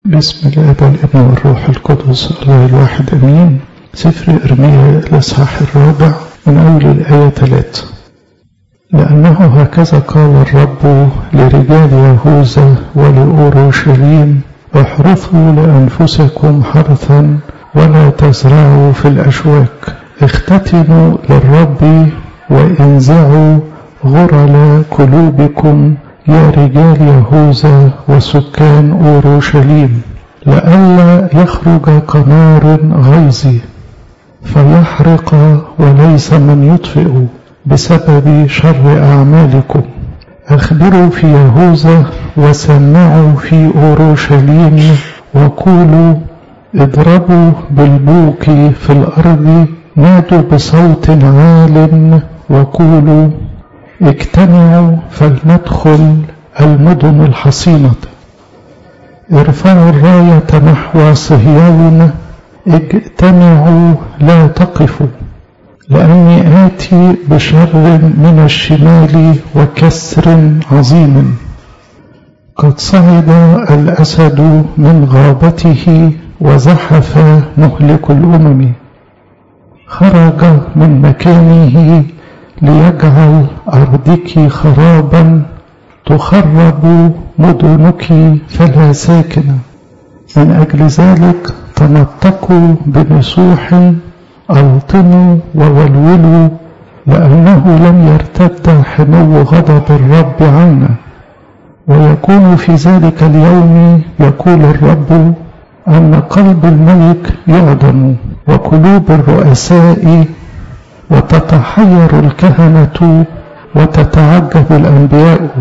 بسم الاب والابن والروح القدس الله الواحد امين سفر ارميا الاصحاح الرابع من اول الايه ثلاثة لانه هكذا قال الرب لرجال يهوذا ولأورشليم احرثوا لانفسكم حرثا ولا تزرعوا في الاشواك اختتنوا للرب وانزعوا غرل قلوبكم يا رجال يهوذا وسكان أورشليم لئلا يخرج قنار غيظي فيحرق وليس من يطفئ بسبب شر أعمالكم أخبروا في يهوذا وسمعوا في أورشليم وقولوا اضربوا بالبوق في الأرض نادوا بصوت عال وقولوا اجتمعوا فلندخل المدن الحصينة ارفعوا الراية نحو صهيون اجتمعوا لا تقفوا لأني آتي بشر من الشمال وكسر عظيم قد صعد الأسد من غابته وزحف مهلك الأمم خرج من مكانه ليجعل أرضك خرابا تخرب مدنك فلا ساكن من أجل ذلك تنطقوا بنصوح أوطنوا وولولوا لأنه لم يرتد حمو غضب الرب عنا ويكون في ذلك اليوم يقول الرب أن قلب الملك يعدم وقلوب الرؤساء وتتحير الكهنة وتتعجب الأنبياء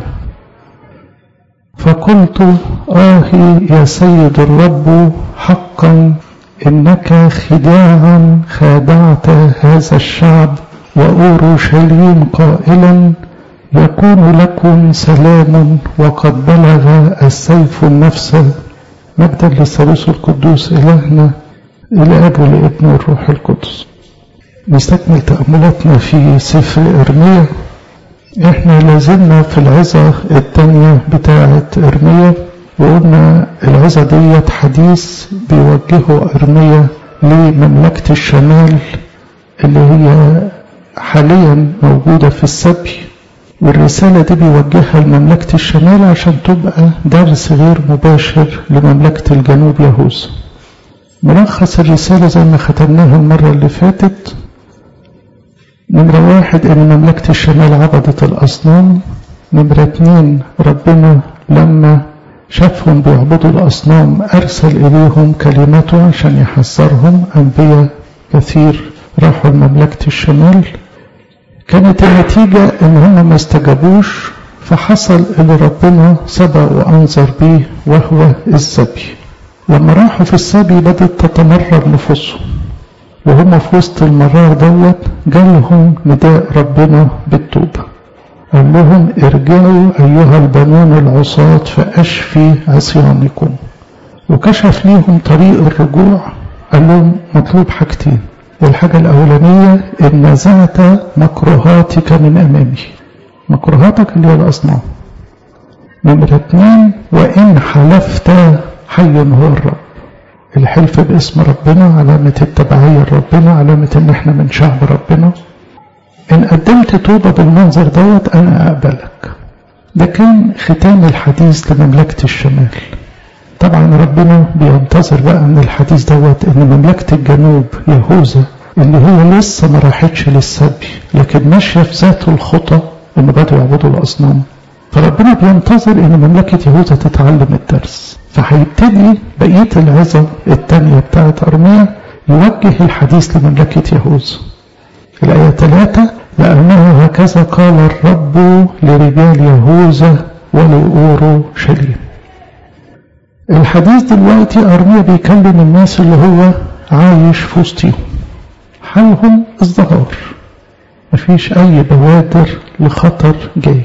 فقلت آه يا سيد الرب حقا إنك خداعا خادعت هذا الشعب وأورشليم قائلا يكون لكم سلام وقد بلغ السيف النفس مجدا للثالوث القدوس إلهنا الآب والابن والروح القدس نستكمل تأملاتنا في سفر إرميا احنا لازلنا في العظة الثانية بتاعة إرميا وقلنا العظة ديت حديث بيوجهه إرميا لمملكة الشمال اللي هي حاليا موجودة في السبي والرسالة دي بيوجهها لمملكة الشمال عشان تبقى درس غير مباشر لمملكة الجنوب يهوذا ملخص الرسالة زي ما ختمناها المرة اللي فاتت نمرة واحد إن مملكة الشمال عبدت الأصنام نمرة اتنين ربنا لما شافهم بيعبدوا الأصنام أرسل إليهم كلمته عشان يحذرهم أنبياء كثير راحوا لمملكة الشمال كانت النتيجة إن هم ما استجابوش فحصل اللي ربنا سبق وأنظر بيه وهو السبي لما راحوا في السبي بدأت تتمرر نفوسهم وهم في وسط المرار دوت جالهم نداء ربنا بالتوبة قال لهم ارجعوا أيها البنون العصاة فأشفي عصيانكم وكشف ليهم طريق الرجوع قال لهم مطلوب حاجتين الحاجة الأولانية إن نزعت مكروهاتك من أمامي مكروهاتك اللي هي الأصنام نمرة اتنين وإن حلفت حي هو الرب الحلف باسم ربنا علامة التبعية لربنا علامة ان احنا من شعب ربنا ان قدمت توبة بالمنظر دوت انا اقبلك ده كان ختام الحديث لمملكة الشمال طبعا ربنا بينتظر بقى من الحديث دوت ان مملكة الجنوب يهوذا اللي هي لسه ما راحتش للسبي لكن ماشية في ذات الخطى ان بدأوا يعبدوا الاصنام فربنا بينتظر ان مملكة يهوذا تتعلم الدرس فهيبتدي بقية العظة الثانية بتاعت أرميا يوجه الحديث لمملكة يهوذا الآية ثلاثة لأنه هكذا قال الرب لرجال يهوذا ولأورشليم الحديث دلوقتي أرميا بيكلم الناس اللي هو عايش في وسطهم حالهم ازدهار مفيش أي بوادر لخطر جاي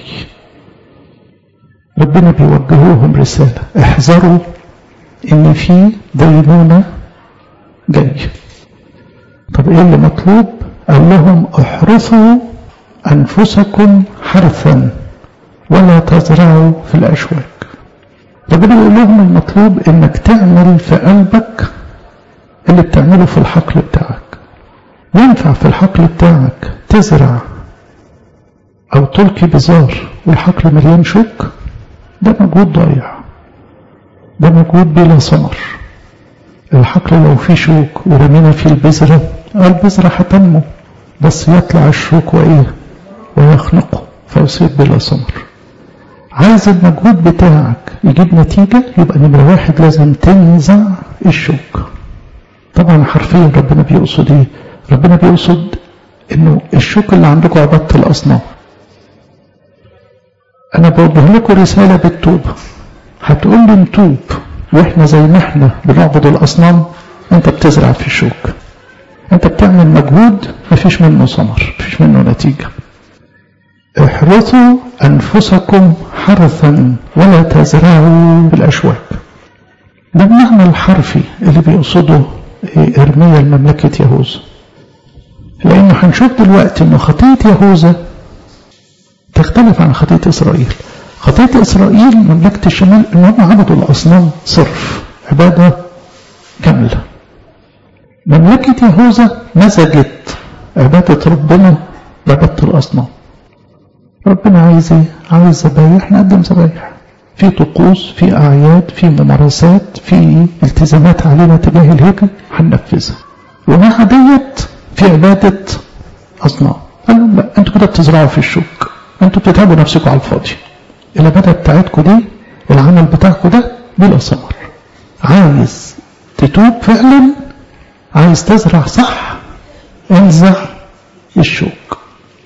ربنا بيوجهوهم رسالة احذروا ان في دينونة جاي طب ايه اللي مطلوب قال لهم احرثوا انفسكم حرثا ولا تزرعوا في الاشواك ربنا بيقول لهم المطلوب انك تعمل في قلبك اللي بتعمله في الحقل بتاعك ينفع في الحقل بتاعك تزرع او تلقي بزار والحقل مليان شوك ده مجهود ضايع ده مجهود بلا ثمر الحقل لو فيه شوك ورمينا فيه البذرة البذرة هتنمو بس يطلع الشوك وايه ويخنقه فيصير بلا ثمر عايز المجهود بتاعك يجيب نتيجة يبقى نمرة واحد لازم تنزع الشوك طبعا حرفيا ربنا بيقصد ايه ربنا بيقصد انه الشوك اللي عندكم عبادة الاصنام انا بوجه لكم رسالة بالتوبة هتقول لي نتوب واحنا زي ما احنا بنعبد الاصنام انت بتزرع في الشوك انت بتعمل مجهود مفيش منه ثمر مفيش منه نتيجة احرثوا انفسكم حرثا ولا تزرعوا في الاشواك ده المعنى الحرفي اللي بيقصده ارميا لمملكة يهوذا لانه هنشوف دلوقتي انه خطية يهوذا تختلف عن خطية اسرائيل خطية إسرائيل مملكة الشمال إنهم عبدوا الأصنام صرف عبادة كاملة مملكة يهوذا مزجت عبادة ربنا بعبادة الأصنام ربنا عايز ايه؟ عايز ذبايح نقدم ذبايح في طقوس في أعياد في ممارسات في التزامات علينا تجاه الهيكل هننفذها ومع ديت في عبادة أصنام قالوا لا أنتوا كده بتزرعوا في الشوك أنتوا بتتعبوا نفسكم على الفاضي العبادة بتاعتكم دي العمل بتاعكم ده بلا ثمر عايز تتوب فعلا عايز تزرع صح انزع الشوك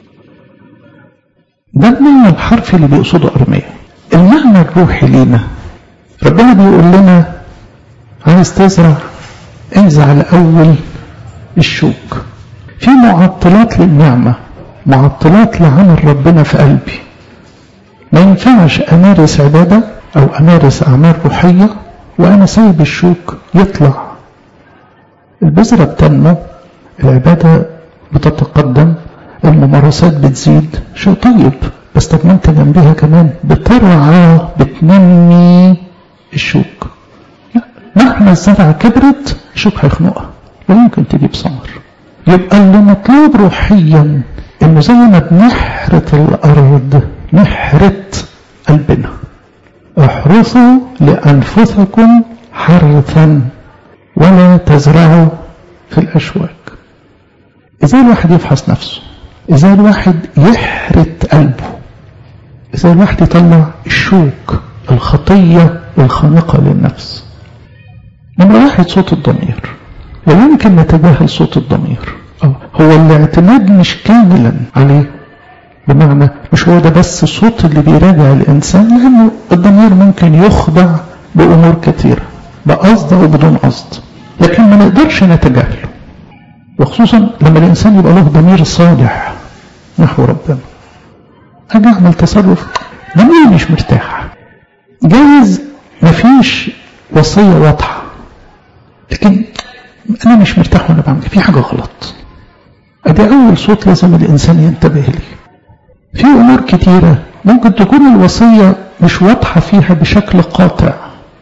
ده المعنى الحرفي اللي بيقصده أرميا المعنى الروحي لينا ربنا بيقول لنا عايز تزرع انزع الأول الشوك في معطلات للنعمة معطلات لعمل ربنا في قلبي ما ينفعش أمارس عبادة أو أمارس أعمال روحية وأنا سايب الشوك يطلع البذرة بتنمو العبادة بتتقدم الممارسات بتزيد شيء طيب بس طب ما انت جنبيها كمان بترعى بتنمي الشوك لا مهما الزرعة كبرت الشوك هيخنقها لا يمكن تجيب ثمر يبقى اللي مطلوب روحيا انه زي ما بنحرث الارض نحرث قلبنا احرثوا لانفسكم حرثا ولا تزرعوا في الاشواك ازاي الواحد يفحص نفسه ازاي الواحد يحرث قلبه ازاي الواحد يطلع الشوك الخطية الخانقة للنفس نمرة واحد صوت الضمير ولا يمكن نتجاهل صوت الضمير هو الاعتماد مش كاملا عليه بمعنى مش هو ده بس الصوت اللي بيراجع الإنسان لأنه الضمير ممكن يخضع بأمور كثيرة بقصد أو بدون قصد لكن ما نقدرش نتجاهله وخصوصا لما الإنسان يبقى له ضمير صالح نحو ربنا أجي أعمل تصرف ضميري مش مرتاح جايز مفيش وصية واضحة لكن أنا مش مرتاح وأنا بعمل في حاجة غلط أدي أول صوت لازم الإنسان ينتبه ليه في أمور كتيرة ممكن تكون الوصية مش واضحة فيها بشكل قاطع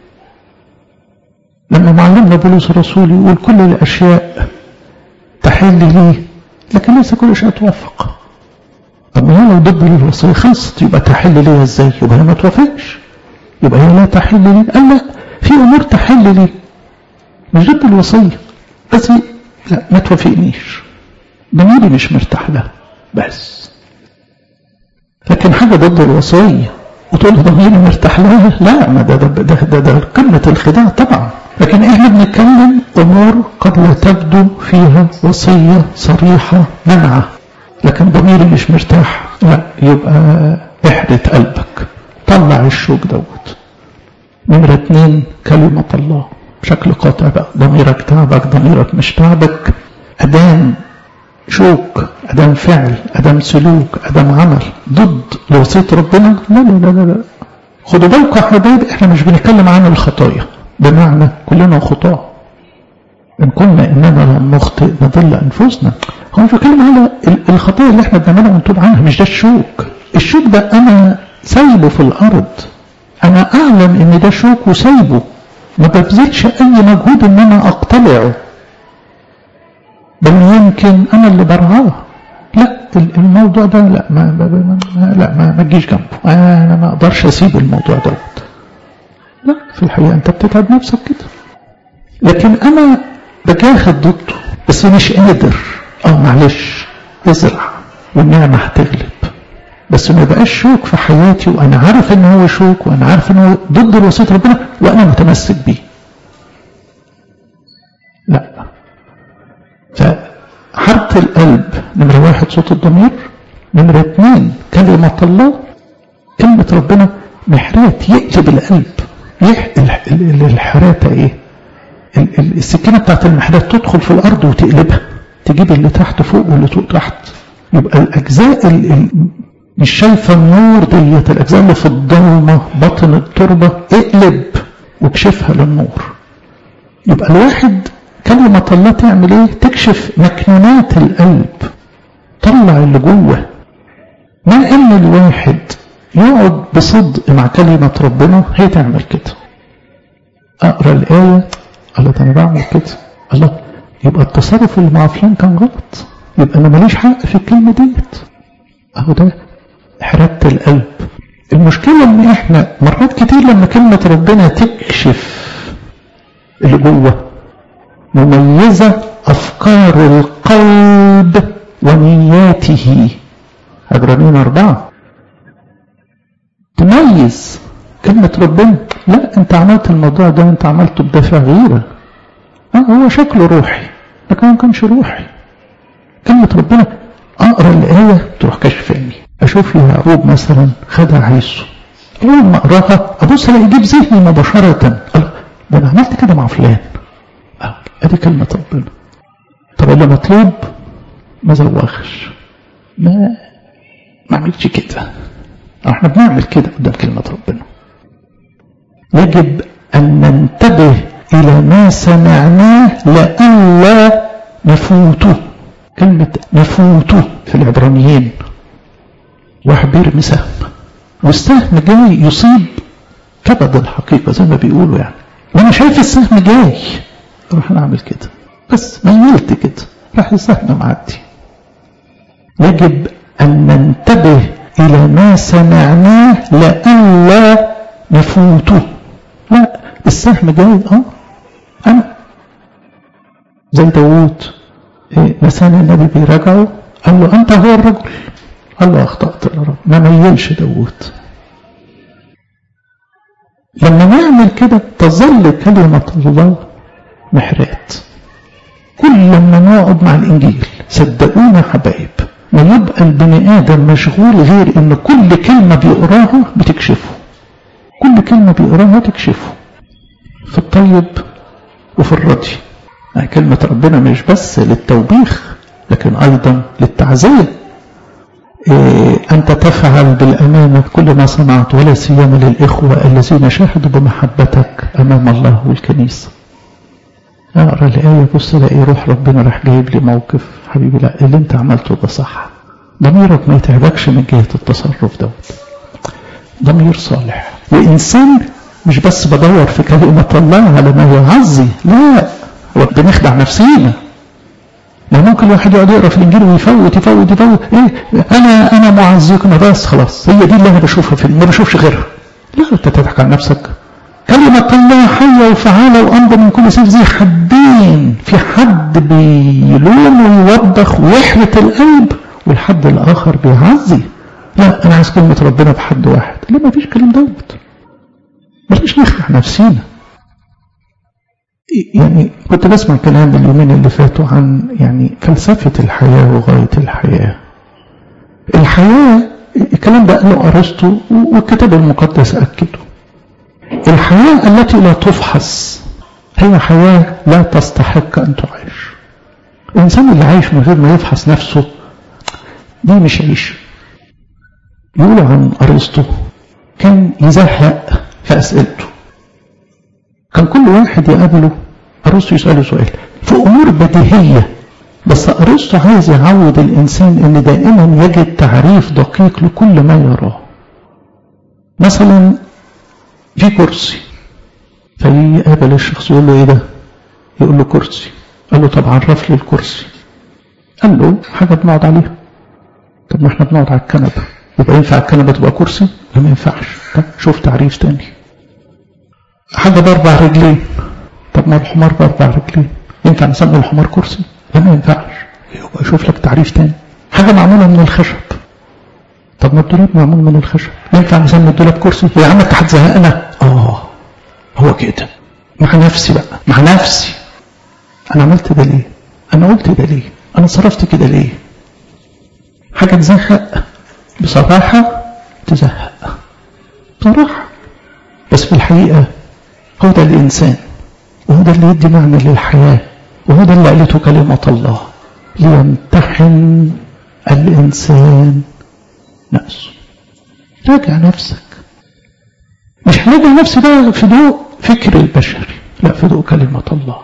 لما معلمنا بولس الرسول يقول كل الأشياء تحل لي لكن ليس كل شيء توفق طب ما لو ضد الوصية خلصت يبقى تحل لي ازاي يبقى هي ما توافقش يبقى هي لا تحل لي قال لا في أمور تحل لي مش ضد الوصية بس لا ما توافقنيش ضميري مش مرتاح لها بس لكن حاجة ضد الوصية وتقول لي ضميري مرتاح لها لا ما ده ده ده, ده, ده قمة الخداع طبعا لكن احنا بنتكلم امور قد لا تبدو فيها وصية صريحة منعة لكن ضميري مش مرتاح لا يبقى احرت قلبك طلع الشوك دوت نمرة اتنين كلمة الله بشكل قاطع بقى ضميرك تعبك ضميرك مش تعبك أدام شوك أدام فعل أدام سلوك أدام عمل ضد لوصية ربنا لا لا لا لا خدوا بالكم يا حبايبي احنا مش بنتكلم عن الخطايا بمعنى كلنا خطاة إن كنا إننا لم نخطئ نضل أنفسنا هو مش بتكلم على الخطايا اللي احنا بنعملها ونتوب عنها مش ده الشوك الشوك ده أنا سايبه في الأرض انا اعلم ان ده شوك وسايبه ما ببذلش اي مجهود ان انا اقتلعه بل يمكن انا اللي برعاه لا الموضوع ده لا ما, ما, ما لا ما, ما تجيش جنبه انا ما اقدرش اسيب الموضوع دوت لا في الحقيقه انت بتتعب نفسك كده لكن انا بجاهد ضده بس مش قادر اه معلش ازرع والنعمه هتغلب بس ما يبقاش شوك في حياتي وانا عارف ان هو شوك وانا عارف ان هو ضد وصيه ربنا وانا متمسك بيه لا فحرة القلب نمرة واحد صوت الضمير نمرة اثنين كلمة الله كلمة ربنا محرات يقلب القلب الحراتة ايه السكينة بتاعت المحرات تدخل في الارض وتقلبها تجيب اللي تحت فوق واللي فوق تحت يبقى الاجزاء اللي مش شايفة النور ديت الاجزاء اللي في الضلمة بطن التربة اقلب واكشفها للنور يبقى الواحد كلمة الله تعمل ايه تكشف مكنونات القلب طلع اللي جوه ما ان الواحد يقعد بصدق مع كلمة ربنا هي تعمل كده اقرا الآية الله ده انا بعمل كده الله يبقى التصرف اللي مع فلان كان غلط يبقى انا ماليش حق في الكلمة ديت اهو ده حرابة القلب المشكلة ان احنا مرات كتير لما كلمة ربنا تكشف اللي جوه مميزة أفكار القلب ونياته عبرانيين أربعة تميز كلمة ربنا لا أنت عملت الموضوع ده أنت عملته بدافع غيرة آه هو شكله روحي لكن ما كانش روحي كلمة ربنا أقرأ الآية تروح كشفاني أشوف يعقوب مثلا خدع عيسو أول ما أقراها أبص ألاقي يجيب ذهني مباشرة الله ده أنا عملت كده مع فلان ادي كلمة ربنا طب اللي مطلوب ما زوغش ما ما عملتش كده احنا بنعمل كده قدام كلمة ربنا يجب ان ننتبه الى ما سمعناه لئلا نفوته كلمة نفوته في العبرانيين واحد بيرمي سهم والسهم جاي يصيب كبد الحقيقة زي ما بيقولوا يعني وانا شايف السهم جاي راح نعمل كده بس ميلت كده راح السهم معدي يجب أن ننتبه إلى ما سمعناه لئلا نفوته لا السهم جاي اه أنا زي داوود إيه لسان النبي بيراجعه قال له أنت هو الرجل قال له أخطأت يا رب ما ميلش داوود لما نعمل كده تظل كلمة الله محرات كل لما نقعد مع الإنجيل صدقونا حبايب ما يبقى البني آدم مشغول غير إن كل كلمة بيقراها بتكشفه كل كلمة بيقراها تكشفه في الطيب وفي الرضي يعني كلمة ربنا مش بس للتوبيخ لكن أيضا للتعزية إيه أنت تفعل بالأمانة كل ما صنعت ولا سيما للإخوة الذين شاهدوا بمحبتك أمام الله والكنيسة اقرا الايه بص الاقي روح ربنا راح جايب لي موقف حبيبي لا اللي انت عملته ده صح ضميرك ما يتعبكش من جهه التصرف دوت ضمير صالح وانسان مش بس بدور في كلمه الله على ما يعزي لا بنخدع نفسينا ما ممكن الواحد يقعد يقرا في الانجيل ويفوت يفوت يفوت ايه انا انا معزيكم بس خلاص هي دي اللي انا بشوفها في ما بشوفش غيرها لا انت تضحك على نفسك كلمة الله حية وفعالة وأمضى من كل سيف ذي حدين في حد بيلوم ويوبخ ويحرق القلب والحد الآخر بيعزي لا أنا عايز كلمة ربنا بحد واحد لا ما فيش كلام دوت بلاش نخدع نفسينا يعني كنت بسمع كلام اليومين اللي فاتوا عن يعني فلسفة الحياة وغاية الحياة الحياة الكلام ده قاله أرسطو والكتاب المقدس أكده الحياة التي لا تفحص هي حياة لا تستحق أن تعيش الإنسان اللي عايش من غير ما يفحص نفسه دي مش عيش يقولوا عن أرسطو كان يزهق في أسئلته كان كل واحد يقابله أرسطو يسأله سؤال في أمور بديهية بس أرسطو عايز يعود الإنسان أن دائما يجد تعريف دقيق لكل ما يراه مثلا في كرسي فيقابل الشخص يقول له ايه ده يقول له كرسي قال له طب عرف لي الكرسي قال له حاجة بنقعد عليها طب ما احنا بنقعد على الكنبة يبقى ينفع الكنبة تبقى كرسي لا ما ينفعش طب شوف تعريف تاني حاجة بأربع رجلين طب ما الحمار بأربع رجلين ينفع نسمي الحمار كرسي لا ما ينفعش يبقى شوف لك تعريف تاني حاجة معمولة من الخشب طب ما الدولاب معمول من الخشب ينفع نسمي الدولاب كرسي يا عم انت هتزهقنا اه هو كده مع نفسي بقى مع نفسي انا عملت ده ليه انا قلت ده ليه انا صرفت كده ليه حاجة تزهق بصراحة تزهق بصراحة بس في الحقيقة هو ده الإنسان وهو ده اللي يدي معنى للحياة وهو ده اللي قالته كلمة الله ليمتحن الإنسان نفسه راجع نفسك مش هراجع نفسي بقى في ضوء فكر البشري لا في ضوء كلمة الله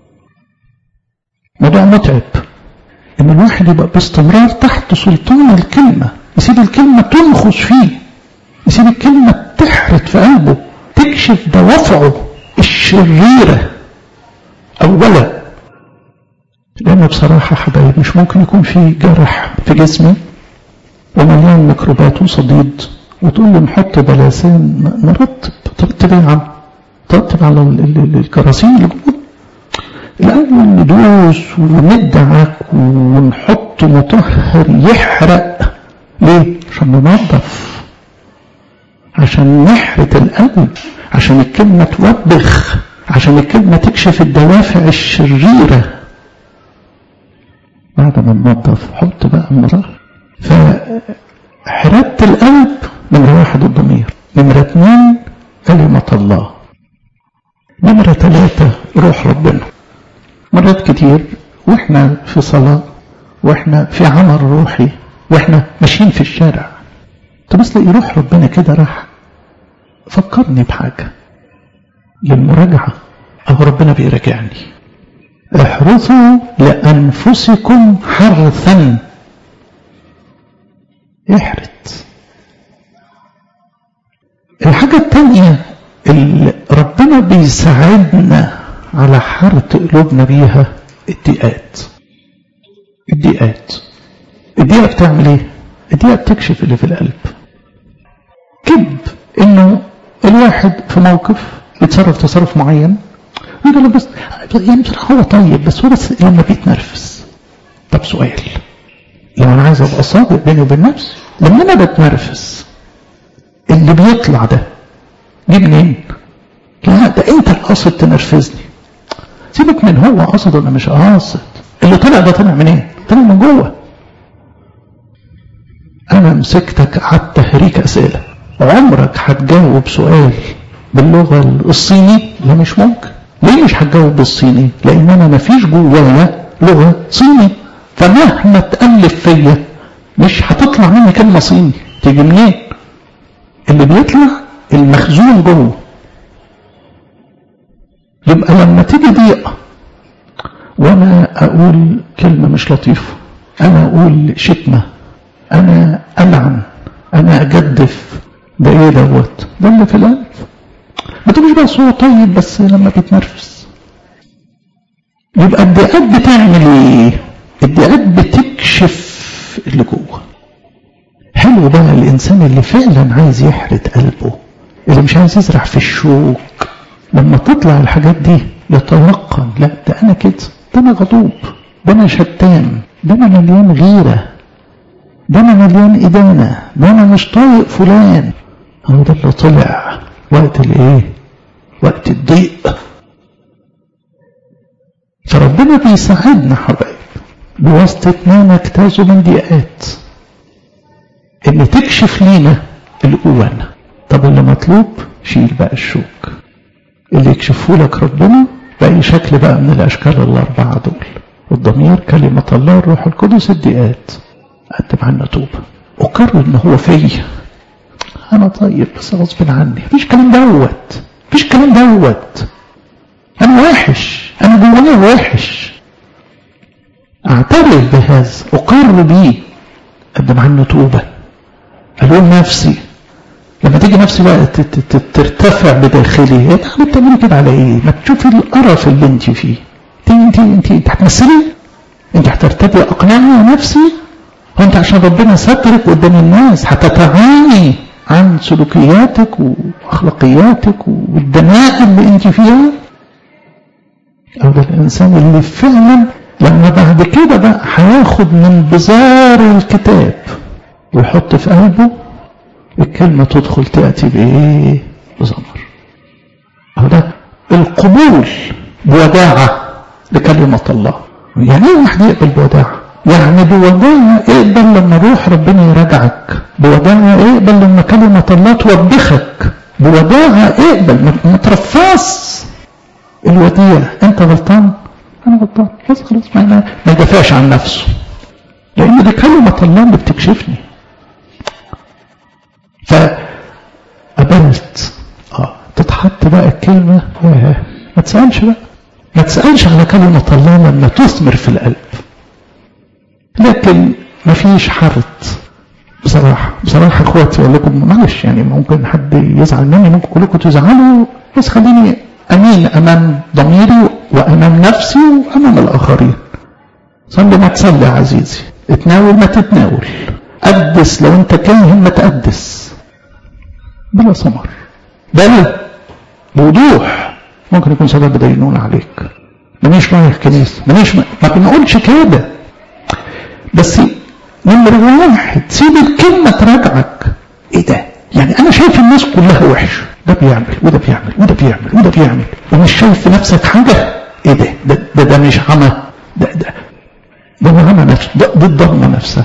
موضوع متعب ان الواحد يبقى باستمرار تحت سلطان الكلمة يسيب الكلمة تنخص فيه يسيب الكلمة تحرت في قلبه تكشف دوافعه الشريرة أولا لأن بصراحة حبايب مش ممكن يكون في جرح في جسمي ومليان ميكروبات وصديد وتقول لي نحط بلاسين نرطب ترطب يا عم ترطب على الكراسين اللي جوه الأول ندوس وندعك ونحط مطهر يحرق ليه؟ عشان ننظف عشان نحرق القلب عشان الكلمة توبخ عشان الكلمة تكشف الدوافع الشريرة بعد ما ننظف حط بقى مرار فحرقت القلب نمرة واحد الضمير نمرة اثنين كلمة الله نمرة ثلاثة روح ربنا مرات كتير واحنا في صلاة واحنا في عمل روحي واحنا ماشيين في الشارع تبص لي روح ربنا كده راح فكرني بحاجة للمراجعة أهو ربنا بيراجعني احرثوا لأنفسكم حرثا احرث الحاجة التانية اللي ربنا بيساعدنا على حرث قلوبنا بيها الضيقات الضيقات الضيقة بتعمل ايه؟ الضيقة بتكشف اللي في القلب كذب انه الواحد في موقف يتصرف تصرف معين يقول له بس يعني بصراحة هو طيب بس هو بس لما بيتنرفز طب سؤال لو انا عايز ابقى صادق بيني وبين نفسي لما انا بتنرفز اللي بيطلع ده جه منين؟ لا ده انت اللي قاصد تنرفزني سيبك من هو قصد ولا مش قاصد اللي طلع ده طلع منين؟ إيه؟ طلع من جوه انا مسكتك قعدت اهريك اسئله عمرك هتجاوب سؤال باللغه الصيني لا مش ممكن ليه مش هتجاوب بالصيني لان انا ما فيش جوايا لغه صيني فمهما تالف فيا مش هتطلع مني كلمه صيني تيجي منين اللي بيطلع المخزون جوه يبقى لما تيجي ضيقه وانا اقول كلمه مش لطيفه انا اقول شتمه انا العن انا اجدف ده ايه دوت ده اللي في القلب ما تقولش بس هو طيب بس لما بيتنرفز يبقى الضيقات بتعمل ايه الضيقات بتكشف اللي جوه حلو بقى الانسان اللي فعلا عايز يحرد قلبه اللي مش عايز يزرع في الشوك لما تطلع الحاجات دي يتوقن لا ده انا كده ده انا غضوب ده انا شتام ده انا مليان غيره ده انا مليان ادانه ده انا مش طايق فلان هو ده اللي طلع وقت الايه وقت الضيق فربنا بيساعدنا حبايب بواسطة ما نجتازه من ضيقات اللي تكشف لينا اللي جوانا طب اللي مطلوب شيل بقى الشوك اللي يكشفه لك ربنا بأي شكل بقى من الأشكال الأربعة دول الضمير كلمة الله الروح القدس الضيقات قدم عنا توبة أقر إن هو فيا أنا طيب بس غصب عني مفيش كلام دوت مفيش كلام دوت أنا وحش أنا جوايا وحش أعترف بهذا أقر بيه قدم عنه توبة ألوم نفسي لما تيجي نفسي بقى ترتفع بداخلي ايه ده بتعملي كده على ايه ما تشوفي القرف اللي انت فيه انت انت انت هتمثلي انت هترتدي اقنعي نفسي وانت عشان ربنا سترك قدام الناس هتتعاني عن سلوكياتك واخلاقياتك والدناءة اللي انت فيها او ده الانسان اللي فعلا لما بعد كده بقى هياخد من بزار الكتاب ويحط في قلبه الكلمة تدخل تأتي بإيه؟ بزمر أو ده القبول بوداعة لكلمة الله يعني ايه واحد يقبل بوداعة؟ يعني بوداعة اقبل لما روح ربنا يراجعك بوداعة اقبل لما كلمة الله توبخك بوداعة اقبل ما ترفص الوديع انت غلطان انا غلطان بس خلاص ما, ما يدافعش عن نفسه لان دي كلمة الله اللي بتكشفني فقبلت اه تتحط بقى الكلمة ما تسألش بقى ما تسألش على كلمة الله لما تثمر في القلب لكن ما فيش حرط بصراحة بصراحة اخواتي اقول لكم معلش يعني ممكن حد يزعل مني ممكن كلكم تزعلوا بس خليني امين امام ضميري وامام نفسي وامام الاخرين صلي ما تصلي يا عزيزي اتناول ما تتناول قدس لو انت كاهن ما تقدس بلا ثمر بل بوضوح ممكن يكون سبب دينون عليك مانيش رايح كنيسه مانيش ما, ما بنقولش كده بس نمرة واحد سيب الكلمة تراجعك ايه ده يعني انا شايف الناس كلها وحشة ده بيعمل وده بيعمل وده بيعمل وده بيعمل ومش شايف في نفسك حاجة ايه ده ده ده, ده مش عمى ده ده ده عمى نفسه ده دي الضلمة نفسها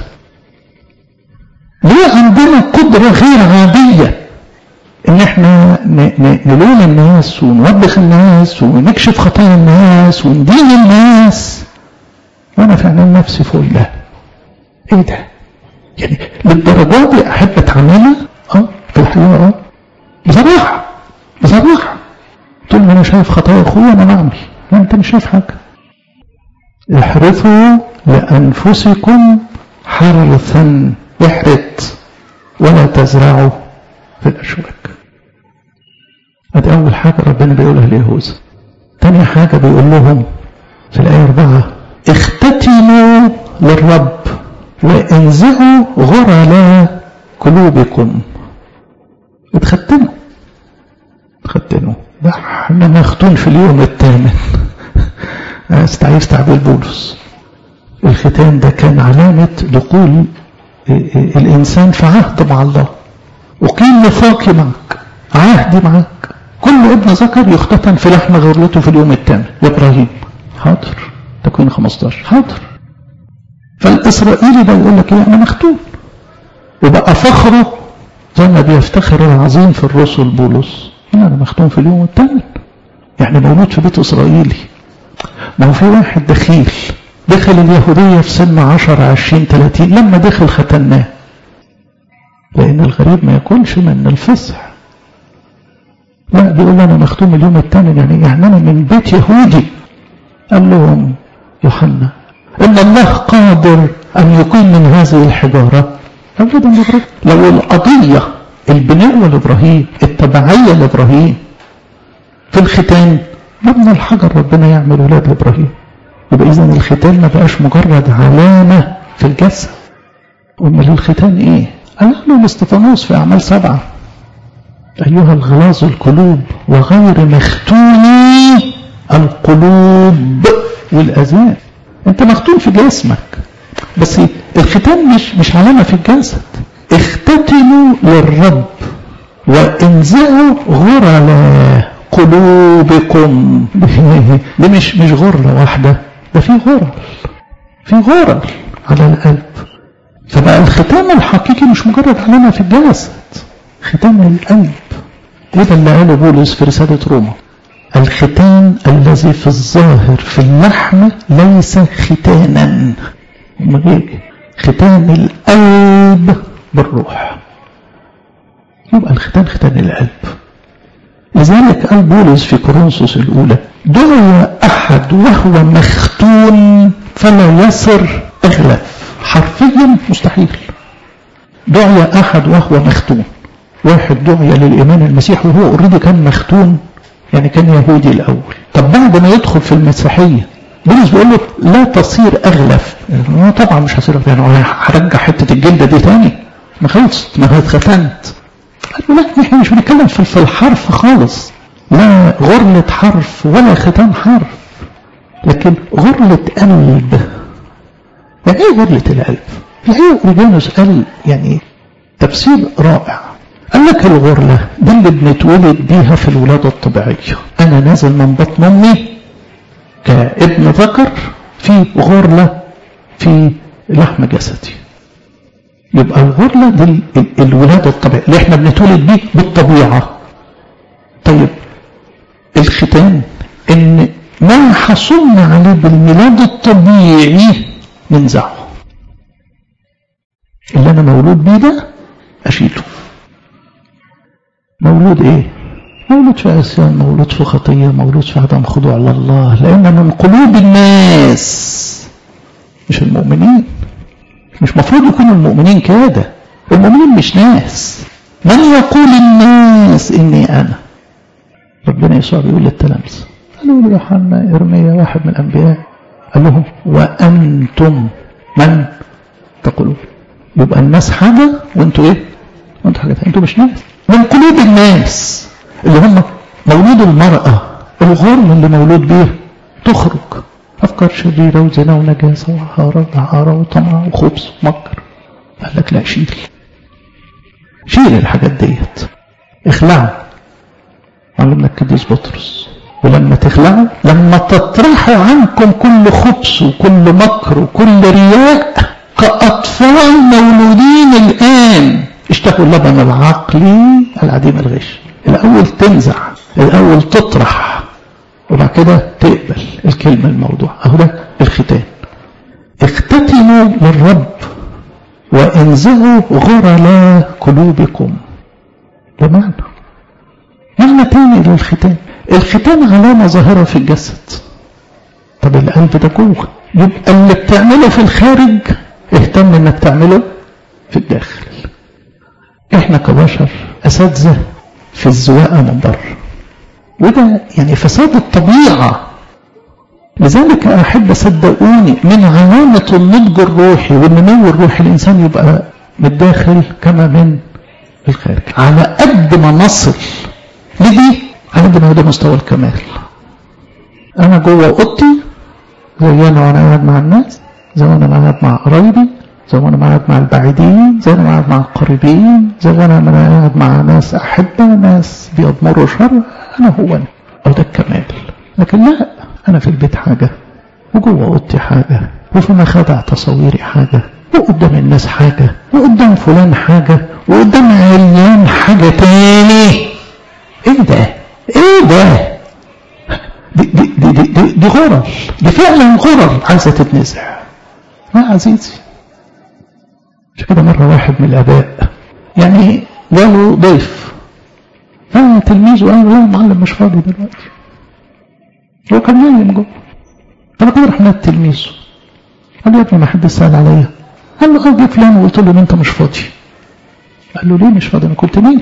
ليه عندنا قدرة غير عادية ان احنا نلوم الناس ونوبخ الناس ونكشف خطايا الناس وندين الناس وانا فعلا نفسي فوق ده ايه ده يعني للدرجة دي احب اتعاملها اه في الحقيقة اه بصراحة بصراحة طول ما انا شايف خطايا اخويا انا بعمل لا انت مش شايف حاجة احرثوا لانفسكم حرثا احرث ولا تزرعوا في الاشواك ادي اول حاجة ربنا بيقولها ليهوذا تاني حاجة بيقول لهم في الآية أربعة اختتموا للرب وانزعوا غرل قلوبكم اتختنوا اتختنوا ده احنا مختون في اليوم الثامن استعيذ تعبير بولس الختان ده كان علامة دخول الإنسان في عهد مع الله أقيم نفاقي معك عهدي معك كل ابن ذكر يختتن في لحم غرلته في اليوم الثامن يا إبراهيم حاضر تكوين 15 حاضر فالإسرائيلي ده يقول لك ايه أنا مختون وبقى فخره زي ما بيفتخر العظيم في الرسل بولس أنا مختون في اليوم الثامن يعني مولود في بيت إسرائيلي ما هو في واحد دخيل دخل اليهودية في سن 10 20 30 لما دخل ختناه لأن الغريب ما ياكلش من الفصح لا بيقول أنا مختوم اليوم الثامن يعني يعني أنا من بيت يهودي قال لهم يوحنا إن الله قادر أن يكون من هذه الحجارة أبدا لو القضية البنوة لإبراهيم التبعية لإبراهيم في الختان مبنى الحجر ربنا يعمل ولاد لإبراهيم يبقى إذا الختان ما بقاش مجرد علامة في الجسد أمال الختان إيه؟ قال له الاستفانوس في أعمال سبعة أيها الغلاظ القلوب وغير مختوني القلوب والأذان أنت مختون في جسمك بس الختان مش مش علامة في الجسد اختتنوا للرب وانزعوا غرل قلوبكم دي مش مش غرة واحدة ده في غرل في غرل على القلب فبقى الختام الحقيقي مش مجرد علامة في الجسد ختام القلب وده اللي قاله بولس في رسالة روما الختان الذي في الظاهر في اللحم ليس ختانا ختان القلب بالروح يبقى الختان ختان القلب لذلك قال بولس في كورنثوس الأولى دعي أحد وهو مختون فلا يصر أغلف حرفيا مستحيل دعي أحد وهو مختون واحد دعي للإيمان المسيحي وهو اوريدي كان مختون يعني كان يهودي الأول طب بعد ما يدخل في المسيحية بولس بيقول له لا تصير أغلف يعني طبعا مش هصير يعني هرجع حتة الجلدة دي تاني ما خلصت ما اتختنت قال له لا احنا مش بنتكلم في الحرف خالص لا غرلة حرف ولا ختام حرف لكن غرلة قلب يعني ايه غرلة القلب الحقيقة أوريجانوس قال يعني تفسير رائع قال لك الغرلة دي اللي بنتولد بيها في الولادة الطبيعية أنا نازل من بطن أمي كابن ذكر في غرلة في لحم جسدي يبقى الغرلة دي الولادة الطبيعية اللي احنا بنتولد بيه بالطبيعة طيب الختان ان ما حصلنا عليه بالميلاد الطبيعي ننزعه اللي انا مولود بيه ده اشيله مولود ايه مولود في عصيان مولود في خطية مولود في عدم خضوع لله لأن من قلوب الناس مش المؤمنين مش مفروض يكونوا المؤمنين كده المؤمنين مش ناس من يقول الناس إني أنا ربنا يسوع بيقول للتلامذة قالوا له يوحنا إرميا واحد من الأنبياء قال لهم وأنتم من تقولون يبقى الناس حاجة وانتوا ايه وانتوا حاجة انتوا مش ناس من قلوب الناس اللي هم مولود المرأة الغرم اللي مولود بيه تخرج أفكار شريرة وزنا ونجاسة وحارة وحارة وطمع وخبز ومكر قال لك لا شيل شيل الحاجات ديت اخلعوا علمنا القديس بطرس ولما تخلعوا لما تطرحوا عنكم كل خبث وكل مكر وكل رياء كأطفال مولودين الآن اشتهوا اللبن العقلي العديم الغش الأول تنزع الأول تطرح وبعد كده تقبل الكلمة الموضوع أهو ده الختان اختتنوا للرب وانزعوا غرلا قلوبكم ده معنى معنى تاني للختان الختان علامة ظاهرة في الجسد طب القلب ده جوه يبقى اللي بتعمله في الخارج اهتم انك تعمله في الداخل احنا كبشر اساتذه في الزواقه من بره وده يعني فساد الطبيعه لذلك احب صدقوني من علامه النضج الروحي والنمو الروحي الانسان يبقى من الداخل كما من الخارج على قد ما نصل لدي على قد ما ده مستوى الكمال انا جوه اوضتي زي انا وانا قاعد مع الناس زي ما انا قاعد مع قرايبي زي ما انا قاعد مع البعيدين زي ما انا قاعد مع القريبين زي ما انا قاعد مع ناس احبه ناس بيضمروا شر انا هو انا او ده الكمال لكن لا انا في البيت حاجه وجوه اوضتي حاجه وفي مخادع تصويري حاجه وقدام الناس حاجه وقدام فلان حاجه وقدام عليان حاجه تاني ايه ده ايه ده دي دي دي دي, دي, دي غرر دي فعلا غرر عايزه تتنزع يا عزيزي مش كده مرة واحد من الآباء يعني جاله ضيف فتلميذه قال له يا معلم مش فاضي دلوقتي هو كان نايم جوه طب كده راح مات تلميذه قال له يا ابني ما حد سأل عليا قال له اه جه فلان وقلت له ان انت مش فاضي قال له ليه مش فاضي انا كنت نايم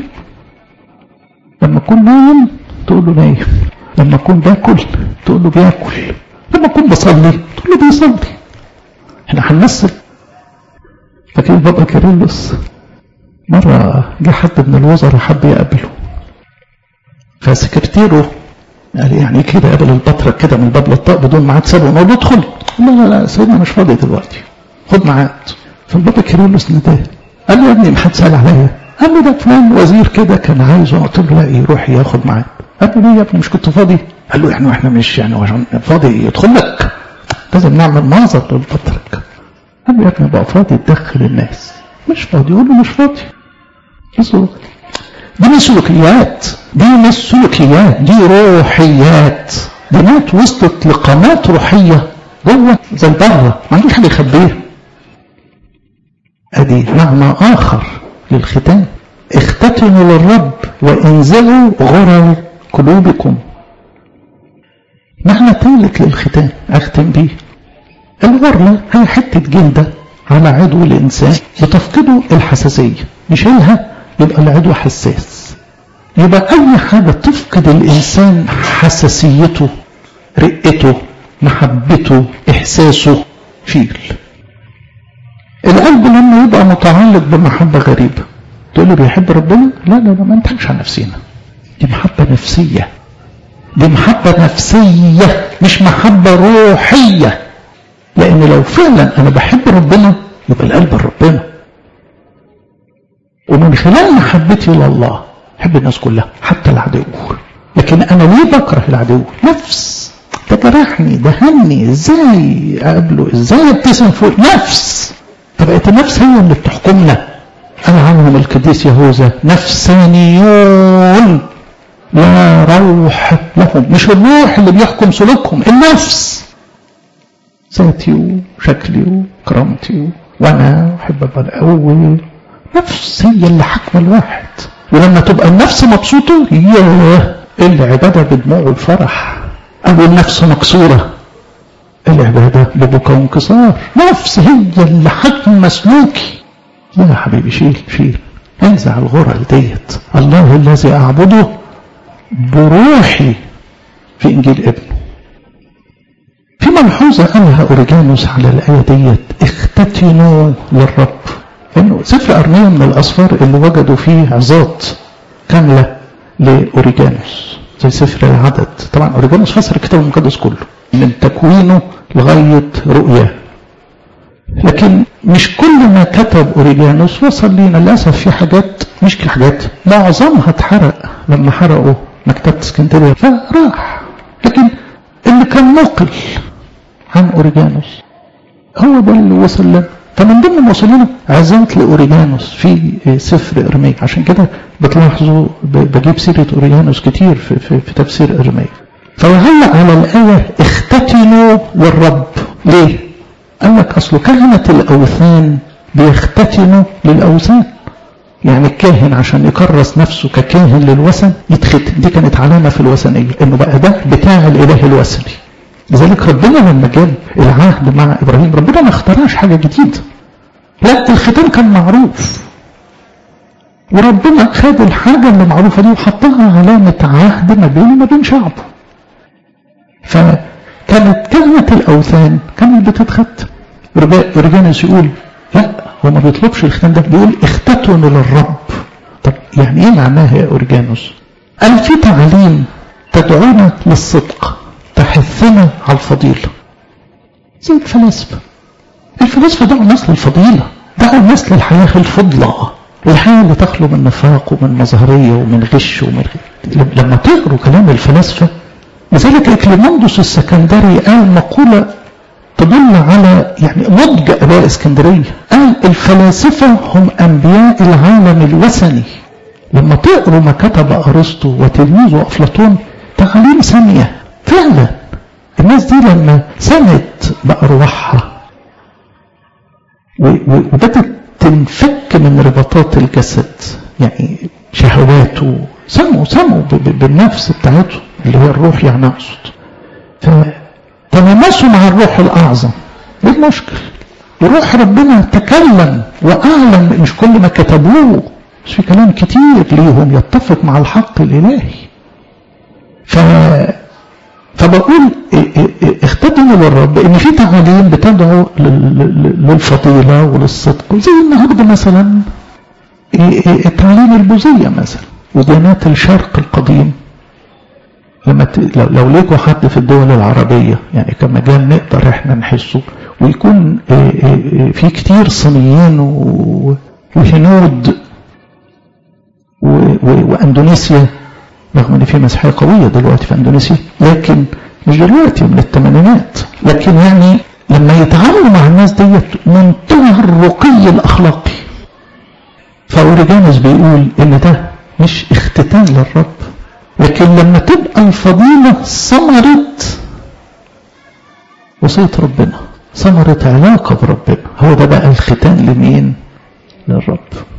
لما اكون نايم تقول له نايم لما اكون باكل تقول له بياكل لما اكون بصلي تقول له بيصلي احنا هنمثل فاكرين بابا كيرلس مرة جه حد من الوزراء حب يقابله فسكرتيره قال يعني كده قابل البطرك كده من باب للطاق بدون ميعاد سابه نقول له ادخل لا لا لا سيدنا مش فاضي دلوقتي خد ميعاد فالبابا كيرلس نداه قال له يا ابني ما حد سال عليا قال له ده فلان وزير كده كان عايزه قلت له لا يروح ياخد ميعاد قال له ليه يا ابني مش كنت فاضي قال له يعني واحنا مش يعني عشان فاضي يدخل لك لازم نعمل منظر للبطرك قال له يا ابني بقى فاضي تدخل الناس مش فاضي يقول له مش فاضي بصوا دي مش سلوكيات دي مش سلوكيات دي روحيات دي ناس وصلت لقامات روحية جوه زي بره ما عندوش حاجة يخبيها ادي معنى اخر للختان اختتنوا للرب وانزلوا غرر قلوبكم معنى ثالث للختان اختم بيه الغرلة هي حتة جلدة على عضو الإنسان بتفقده الحساسية نشيلها يبقى العضو حساس يبقى أي حاجة تفقد الإنسان حساسيته رقته محبته إحساسه شيل القلب لما يبقى متعلق بمحبة غريبة تقول له بيحب ربنا لا لا لا ما نضحكش على نفسينا دي محبة نفسية دي محبة نفسية مش محبة روحية لأن لو فعلا أنا بحب ربنا يبقى القلب ربنا ومن خلال محبتي لله أحب الناس كلها حتى العدو لكن أنا ليه بكره العدو نفس ده جرحني ده هني ازاي اقابله ازاي ابتسم فوق نفس فبقت النفس هي اللي بتحكمنا قال عنهم القديس يهوذا نفسانيون لا روح لهم مش الروح اللي بيحكم سلوكهم النفس ذاتي وشكلي وكرامتي وانا احب ابقى الاول نفس هي اللي حاكمه الواحد ولما تبقى النفس مبسوطه ياه العباده بدموع الفرح او النفس مكسوره العباده ببكاء وانكسار نفس هي اللي حاكمه سلوكي لا يا حبيبي شيل شيل انزع الغرل ديت الله الذي اعبده بروحي في انجيل ابنه في ملحوظة قالها أوريجانوس على الآية ديت اختتنوا للرب إنه سفر أرميا من الأسفار اللي وجدوا فيه عظات كاملة لأوريجانوس زي سفر العدد طبعا أوريجانوس فسر الكتاب المقدس كله من تكوينه لغاية رؤياه لكن مش كل ما كتب أوريجانوس وصل لينا للأسف في حاجات مش كل حاجات معظمها اتحرق لما حرقوا مكتبة اسكندرية فراح لكن اللي كان نقل عن أوريجانوس هو ده اللي وصل لنا فمن ضمن ما وصل لنا عزمت لأوريجانوس في سفر إرميا عشان كده بتلاحظوا بجيب سيرة أوريجانوس كتير في, في, في تفسير إرميا فيهلأ على الآية اختتنوا للرب ليه؟ قال لك أصله كهنة الأوثان بيختتنوا للأوثان يعني الكاهن عشان يكرس نفسه ككاهن للوثن يتختن دي كانت علامة في الوثنية انه بقى ده بتاع الاله الوثني لذلك ربنا لما جاب العهد مع ابراهيم ربنا ما اخترعش حاجة جديدة لا الختان كان معروف وربنا خد الحاجة اللي معروفة دي وحطها علامة عهد ما بينه وما بين شعبه فكانت كلمة الأوثان كانت بتتختم رجانس يقول لا هو ما بيطلبش الختان ده بيقول اختتنوا للرب طب يعني ايه معناها يا اورجانوس قال في تعليم تدعونا للصدق تحثنا على الفضيلة زي الفلاسفة الفلاسفة دعوا الناس للفضيلة دعوا الناس للحياة الفضلى الحياة اللي تخلو من نفاق ومن مظهرية ومن غش ومن لما تقروا كلام الفلاسفة لذلك اكليماندوس السكندري قال مقولة تدل على يعني نضج اباء اسكندريه قال الفلاسفه هم انبياء العالم الوثني لما تقروا ما كتب ارسطو وتلميذه افلاطون تعاليم ساميه فعلا الناس دي لما سمت بارواحها وبدت تنفك من رباطات الجسد يعني شهواته سموا سموا بالنفس بتاعته اللي هي الروح يعني اقصد تلامسوا مع الروح الأعظم ايه المشكل وروح ربنا تكلم وأعلن مش كل ما كتبوه بس في كلام كتير ليهم يتفق مع الحق الإلهي ف فبقول اختتموا للرب ان في تعاليم بتدعو للفضيلة وللصدق زي النهارده مثلا التعليم البوذية مثلا وديانات الشرق القديم لما ت... لو, لو ليكوا حد في الدول العربية يعني كمجال نقدر احنا نحسه ويكون في كتير صينيين و... وهنود و... و... واندونيسيا رغم ان في مسيحية قوية دلوقتي في اندونيسيا لكن مش دلوقتي من الثمانينات لكن يعني لما يتعاملوا مع الناس ديت منتهى الرقي الاخلاقي فاوريجانوس بيقول ان ده مش اختتان للرب لكن لما تبقى الفضيلة ثمرة وصية ربنا ثمرة علاقة بربنا هو ده بقى الختان لمين للرب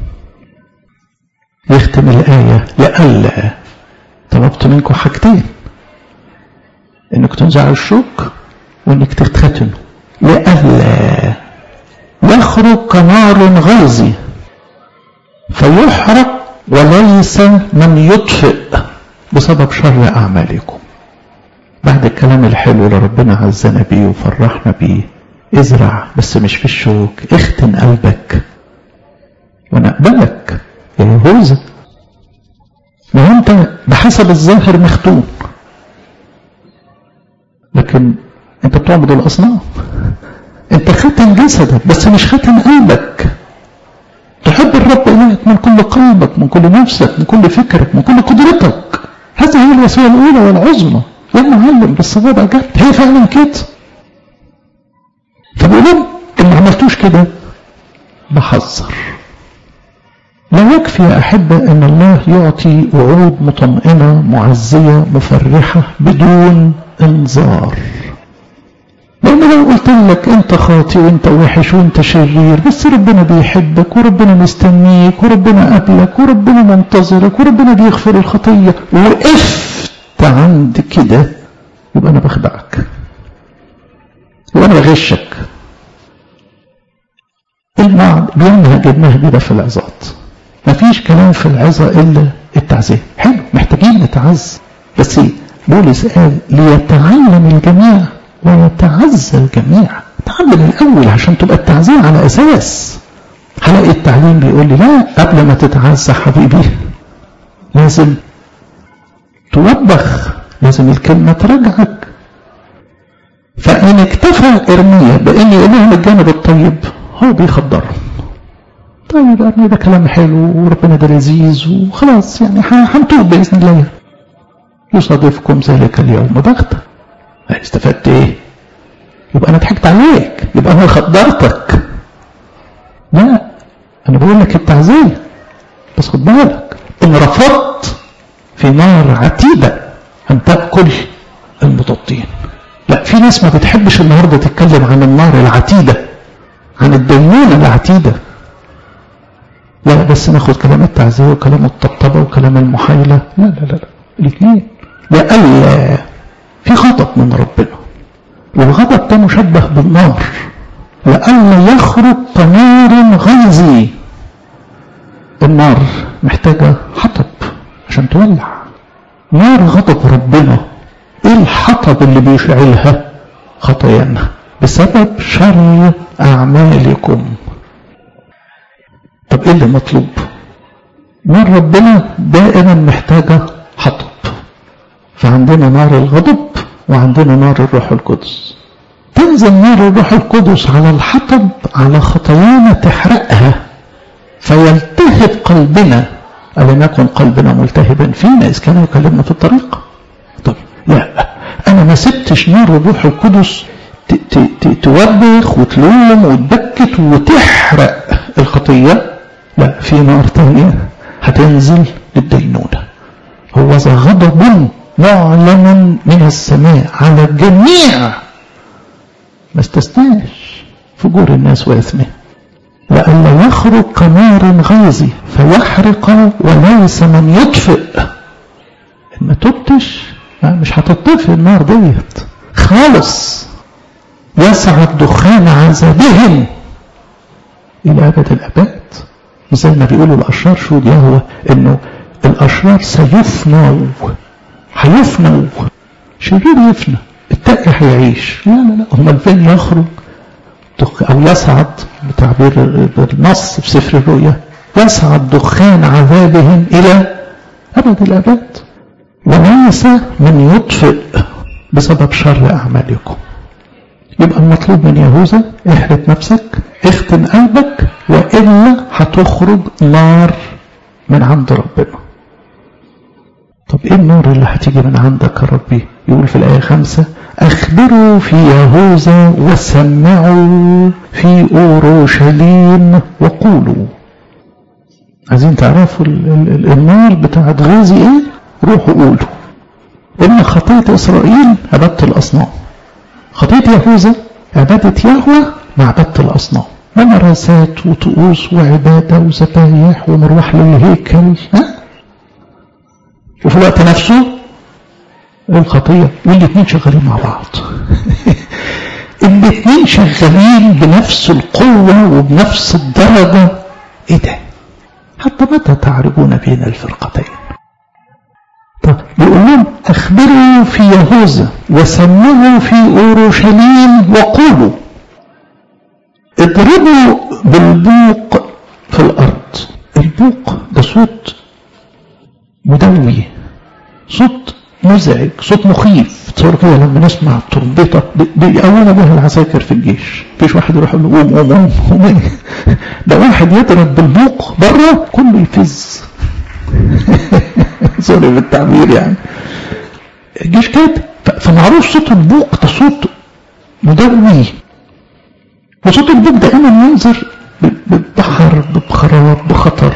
يختم الآية لألا طلبت منكم حاجتين انك تنزعوا الشوك وانك تختتنوا لألا يخرج كنار غازي فيحرق وليس من يطفئ بسبب شر أعمالكم بعد الكلام الحلو اللي ربنا عزنا بيه وفرحنا بيه ازرع بس مش في الشوك اختن قلبك وانا اقبلك يا يهوذا ما هو انت بحسب الظاهر مختون لكن انت بتعبد الاصنام انت ختم جسدك بس مش ختم قلبك تحب الرب الهك من كل قلبك من كل نفسك من كل فكرك من كل قدرتك هذه هي الوسيله الاولى والعظمى يا معلم بالصواب اجبت هي فعلا كده فبيقولوا ان ما عملتوش كده بحذر لا يكفي يا أحبة أن الله يعطي وعود مطمئنة معزية مفرحة بدون انذار لأن لو قلت لك أنت خاطئ وأنت وحش وأنت شرير بس ربنا بيحبك وربنا مستنيك وربنا قبلك وربنا منتظرك وربنا بيغفر الخطية وقفت عند كده يبقى أنا بخدعك يبقى أنا بغشك المعنى بينهج النهج ده في العظات مفيش كلام في العظة إلا التعزية حلو محتاجين نتعز بس بولس قال ليتعلم الجميع ويتعزى الجميع تعلم الأول عشان تبقى التعزية على أساس هلاقي التعليم بيقول لي لا قبل ما تتعزى حبيبي لازم توبخ لازم الكلمة ترجعك فإن اكتفى إرميا بأن يقول لهم الجانب الطيب هو بيخدرهم طيب أرمي ده كلام حلو وربنا ده لذيذ وخلاص يعني هنتوب بإذن الله يصادفكم ذلك اليوم بغتة استفدت ايه يبقى انا ضحكت عليك يبقى انا خدرتك لا انا بقول لك التعزية بس خد بالك ان رفضت في نار عتيدة ان تأكل المضادين لا في ناس ما بتحبش النهاردة تتكلم عن النار العتيدة عن الدينونة العتيدة لا بس ناخد كلام التعزية وكلام الطبطبة وكلام المحايلة لا لا لا, لا. الاثنين لألا في غضب من ربنا والغضب ده مشبه بالنار لألا يخرج كنار غيظي النار محتاجة حطب عشان تولع نار غضب ربنا ايه الحطب اللي بيشعلها خطايانا بسبب شر أعمالكم طب ايه اللي مطلوب نار ربنا دائما محتاجة حطب فعندنا نار الغضب وعندنا نار الروح القدس تنزل نار الروح القدس على الحطب على خطايانا تحرقها فيلتهب قلبنا ألم يكن قلبنا ملتهبا فينا إذ كان يكلمنا في الطريق طب لا أنا ما سبتش نار الروح القدس توبخ وتلوم وتبكت وتحرق الخطية لا في نار تانية هتنزل للدينونة هو ذا غضب معلن من السماء على الجميع ما استثناش فجور الناس وإثمه لئلا يخرج كنار غيظي فيحرق وليس من يطفئ ما تبتش مش هتطفئ النار ديت خالص يسعد دخان عذابهم إلى أبد الأبد زي ما بيقولوا الأشرار شو يهوى إنه الأشرار سيفنوا هيفنوا شرير يفنى التقي هيعيش لا لا لا امال فين يخرج او يصعد بتعبير بالنص في سفر الرؤيا يصعد دخان عذابهم الى ابد الابد وليس من يطفئ بسبب شر اعمالكم يبقى المطلوب من يهوذا احرق نفسك اختن قلبك والا هتخرج نار من عند ربنا طب ايه النور اللي هتيجي من عندك يا ربي يقول في الآية خمسة أخبروا في يهوذا وسمعوا في أوروشليم وقولوا عايزين تعرفوا النار بتاعت غازي ايه روحوا قولوا إن خطية إسرائيل عبادة الأصنام خطية يهوذا عبادة يهوى مع عبادة الأصنام ممارسات وطقوس وعبادة وذبايح ومروح للهيكل ها وفي الوقت نفسه الخطية والاثنين شغالين مع بعض الاثنين شغالين بنفس القوة وبنفس الدرجة ايه ده حتى متى تعرجون بين الفرقتين طب يقول لهم اخبروا في يهوذا وسمعوا في اورشليم وقولوا اضربوا بالبوق في الارض البوق ده صوت مدوي صوت مزعج صوت مخيف تصور كده لما نسمع الترمبيطة بيقوموا بها العساكر في الجيش مفيش واحد يروح يقول له قوم قوم قوم قوم ده واحد يضرب بالبوق بره كله يفز سوري بالتعبير يعني الجيش كده فمعروف صوت البوق ده صوت مدوي وصوت البوق دائما ينذر ببحر بخراب بخطر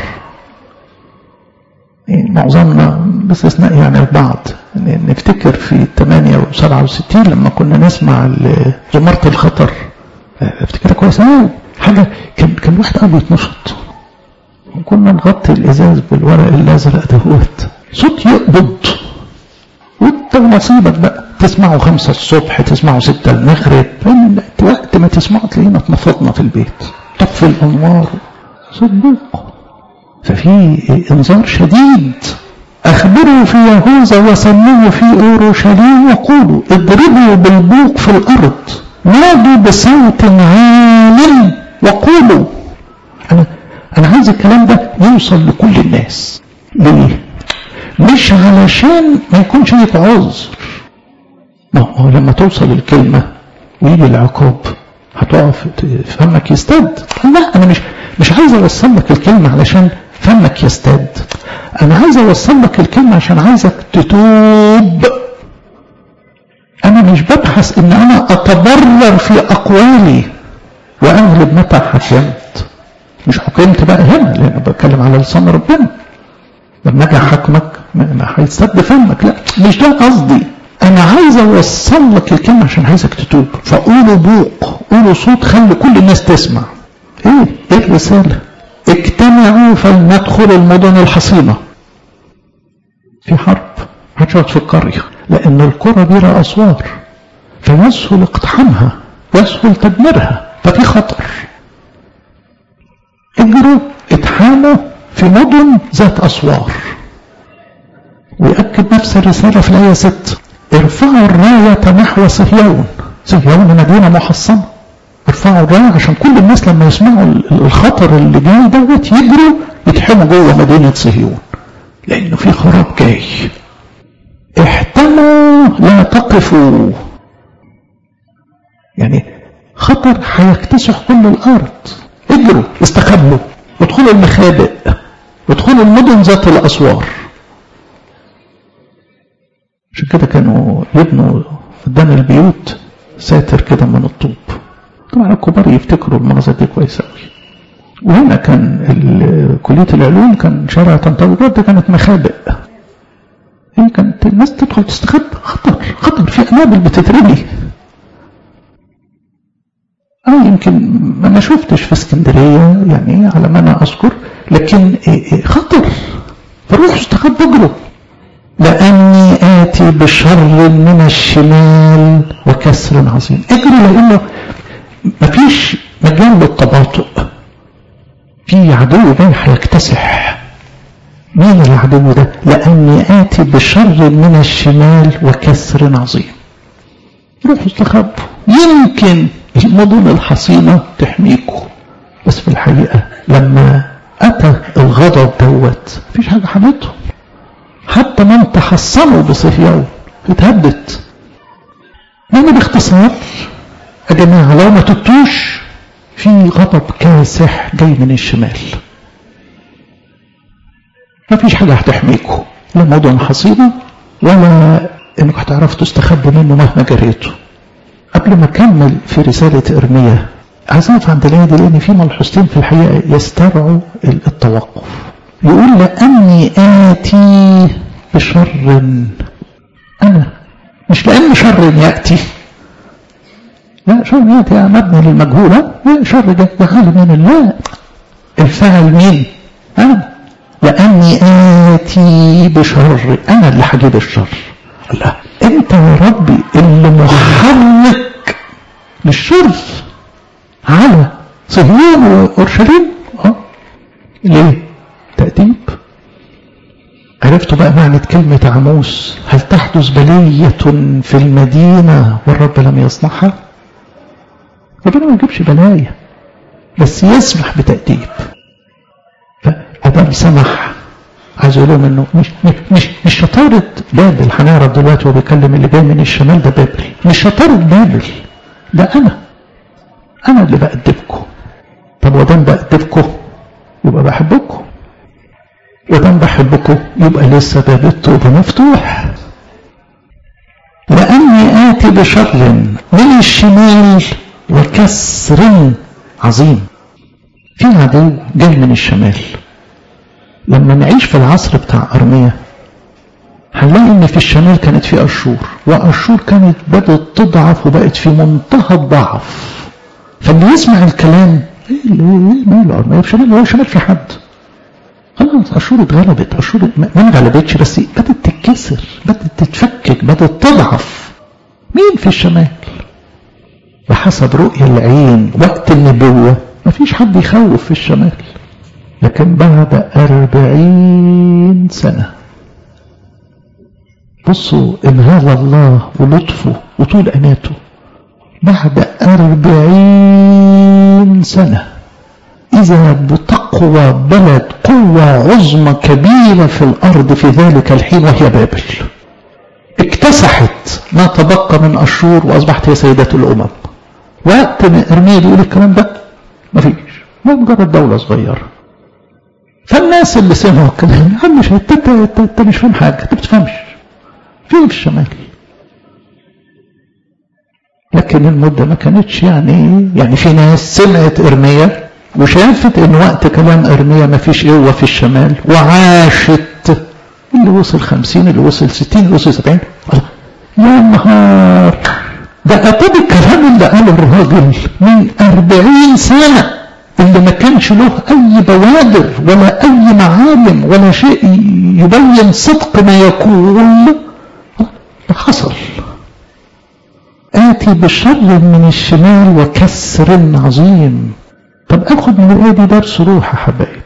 معظمنا باستثناء يعني البعض نفتكر في 68 لما كنا نسمع زمارة الخطر افتكرها كويس قوي حاجة كان كان الواحد قلبه يتنشط وكنا نغطي الازاز بالورق الازرق دهوت صوت يقبض وانت ونصيبك بقى تسمعه خمسة الصبح تسمعه ستة المغرب وقت ما تسمعه تلاقينا اتنفضنا في البيت طفي الانوار صوت بوق ففي انذار شديد اخبروا في يهوذا وسموه في اورشليم وقولوا اضربوا بالبوق في الارض نادوا بصوت عال وقولوا انا انا عايز الكلام ده يوصل لكل الناس ليه مش علشان ما يكونش ليك عذر ما هو لما توصل الكلمه ويجي العقاب هتقف فمك يستد لا انا مش مش عايز اوصل لك الكلمه علشان فمك يستد انا عايز اوصل لك الكلمه عشان عايزك تتوب انا مش ببحث ان انا اتبرر في اقوالي واغلب متى حكمت مش حكمت بقى هنا لان بتكلم على لسان ربنا لما اجي احاكمك ما هيستد فمك لا مش ده قصدي انا عايز اوصل لك الكلمه عشان عايزك تتوب فقولوا بوق قولوا صوت خلي كل الناس تسمع ايه ايه الرساله اجتمعوا فلندخل المدن الحصينة في حرب هتقعد في القرية لأن القرى دي لها أسوار فيسهل اقتحامها يسهل تدميرها ففي خطر اجروا اتحاموا في مدن ذات أسوار ويأكد نفس الرسالة في الآية 6 ارفعوا الراية نحو صهيون صهيون مدينة محصنة ارفعوا الراية عشان كل الناس لما يسمعوا الخطر اللي جاي دوت يجروا يتحموا جوه مدينة صهيون لأنه في خراب جاي احتموا لا تقفوا يعني خطر هيكتسح كل الأرض اجروا استخبوا ادخلوا المخابئ ادخلوا المدن ذات الأسوار عشان كده كانوا يبنوا قدام البيوت ساتر كده من الطوب طبعا الكبار يفتكروا المناظر دي كويس قوي وهنا كان كلية العلوم كان شارع طنطاوي ده كانت مخابئ هي كانت الناس تدخل تستخبى خطر خطر في قنابل بتترمي اه يمكن ما شفتش في اسكندرية يعني على ما انا اذكر لكن خطر فروحوا استخبوا اجروا لاني اتي بشر من الشمال وكسر عظيم اجروا لانه مفيش مجال للتباطؤ في عدو جاي هيكتسح مين العدو ده لاني اتي بشر من الشمال وكسر عظيم روحوا استخبوا يمكن المدن الحصينة تحميكم بس في الحقيقة لما أتى الغضب دوت مفيش حاجة حمتهم حتى من تحصنوا بصهيون اتهدت يعني باختصار يا جماعة لو ما تبتوش في غضب كاسح جاي من الشمال ما فيش حاجة هتحميكم لا مدن حصينة ولا انك هتعرفوا تستخبوا منه مهما جريتوا قبل ما اكمل في رسالة ارميا عايز اقف عند الايه دي لان في ملحوظتين في الحقيقة يسترعوا التوقف يقول لاني اتي بشر انا مش لان شر ياتي لا شر ياتي مبني للمجهول لا شر جاي عالم من الله الفاعل مين انا لاني اتي بشر انا اللي هجيب الشر الله انت يا ربي اللي محرك للشر على صهيون واورشليم اه ليه عرفتوا بقى معنى كلمة عموس هل تحدث بلية في المدينة والرب لم يصنعها ربنا ما يجيبش بلايا بس يسمح بتأديب فأدام سمح عايز اقول لهم انه مش مش مش, مش شطاره بابل هنعرف دلوقتي وهو بيتكلم اللي جاي من الشمال ده بابل مش شطاره بابل ده انا انا اللي بأدبكم طب ودام بأدبكم يبقى بحبكم ودام بحبكم يبقى لسه باب التوبه مفتوح لاني اتي بشر من الشمال وكسر عظيم في عدو جاي من الشمال لما نعيش في العصر بتاع أرمية هنلاقي ان في الشمال كانت في أشور وأشور كانت بدأت تضعف وبقت في منتهى الضعف فاللي يسمع الكلام ايه ماله أرمية في الشمال هو الشمال في حد خلاص أشور اتغلبت أشور ما غلبتش بس بدأت تتكسر بدأت تتفكك بدأت تضعف مين في الشمال بحسب رؤية العين وقت النبوة مفيش حد يخوف في الشمال لكن بعد أربعين سنة بصوا إنهاض الله ولطفه وطول أناته بعد أربعين سنة إذا بتقوى بلد قوة عظمى كبيرة في الأرض في ذلك الحين وهي بابل اكتسحت ما تبقى من أشور وأصبحت هي سيدة الأمم وقت ما إرميا بيقول الكلام ده مفيش مجرد دولة صغيرة فالناس اللي سمعوا الكلام يا عم مش انت انت مش فاهم حاجه انت بتفهمش فين في الشمال لكن المدة ما كانتش يعني يعني في ناس سمعت إرميا وشافت إن وقت كلام إرميا ما فيش قوة في الشمال وعاشت اللي وصل خمسين اللي وصل ستين اللي وصل سبعين يا نهار ده أتى الكلام اللي قاله الراجل من أربعين سنة اللي ما كانش له أي بوادر ولا أي معالم ولا شيء يبين صدق ما يقول حصل آتي بشر من الشمال وكسر عظيم طب أخذ من الآية دي درس روح يا حبايب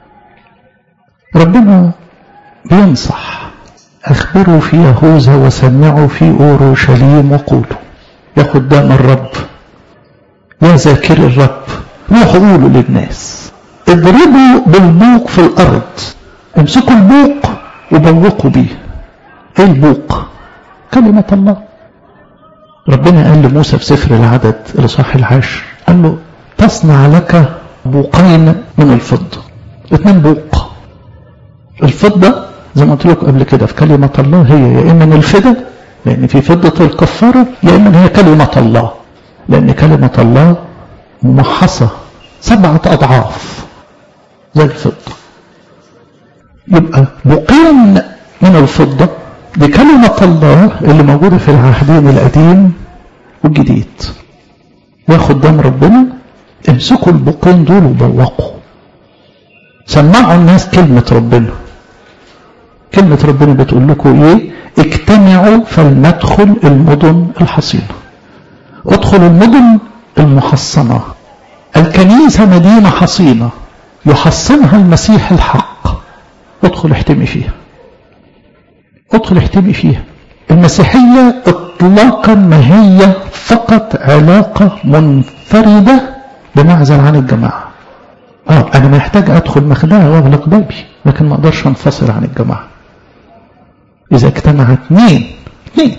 ربنا بينصح أخبروا في يهوذا وسمعوا في أورشليم وقولوا ياخد ده من الرب يا ذاكر الرب روحوا قولوا للناس اضربوا بالبوق في الأرض امسكوا البوق وبوقوا بيه ايه البوق كلمة الله ربنا قال لموسى في سفر العدد الإصحاح العاشر قال له تصنع لك بوقين من الفضة اثنين بوق الفضة زي ما قلت لكم قبل كده في كلمة الله هي يا إما من الفدة لأن في فضة الكفارة يا إما هي كلمة الله لأن كلمة الله ممحصة سبعة أضعاف زي الفضة يبقى بقين من الفضة دي كلمة الله اللي موجودة في العهدين القديم والجديد ياخد دم ربنا امسكوا البقين دول وبوقوا سمعوا الناس كلمة ربنا كلمة ربنا بتقول لكم ايه اجتمعوا فلندخل المدن الحصينة ادخلوا المدن المحصنة الكنيسة مدينة حصينة يحصنها المسيح الحق ادخل احتمي فيها ادخل احتمي فيها المسيحية اطلاقا ما هي فقط علاقة منفردة بمعزل عن الجماعة اه انا محتاج ادخل مخدعة واغلق بابي لكن ما اقدرش انفصل عن الجماعة اذا اجتمع اثنين اثنين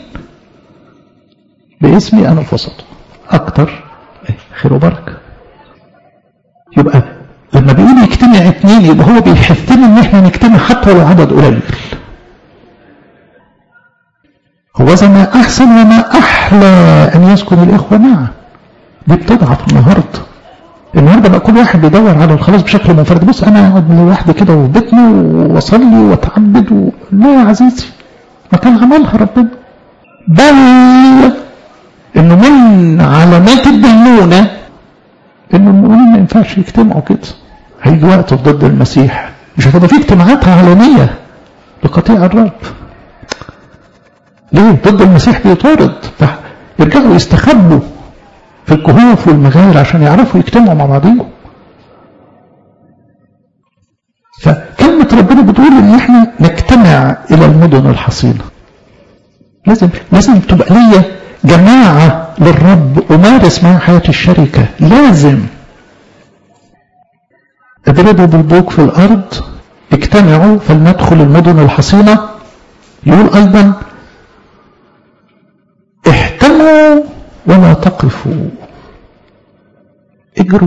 باسمي انا في وسطه اكتر خير وبركة يبقى لما بيقول يجتمع اثنين يبقى هو بيحثنا ان احنا نجتمع حتى لو عدد قليل هو زي ما احسن وما احلى ان يسكن الاخوه معا دي بتضعف النهارده النهارده بقى كل واحد بيدور على الخلاص بشكل منفرد بص انا اقعد لوحدي كده في بيتنا واصلي واتعبد و... لا يا عزيزي ما كان عملها ربنا بل انه من علامات الدينونه انه المؤمنين ما ينفعش يجتمعوا كده هيجي وقت ضد المسيح مش هتبقى في اجتماعات علنيه لقطيع الرب ليه ضد المسيح بيطارد فيرجعوا يستخبوا في الكهوف والمغاير عشان يعرفوا يجتمعوا مع بعضهم فكلمة ربنا بتقول ان احنا نجتمع الى المدن الحصينة لازم لازم تبقى ليا جماعة للرب أمارس معها حياة الشركة لازم اضربوا بالبوق في الأرض اجتمعوا فلندخل المدن الحصينة يقول أيضا احتموا ولا تقفوا اجروا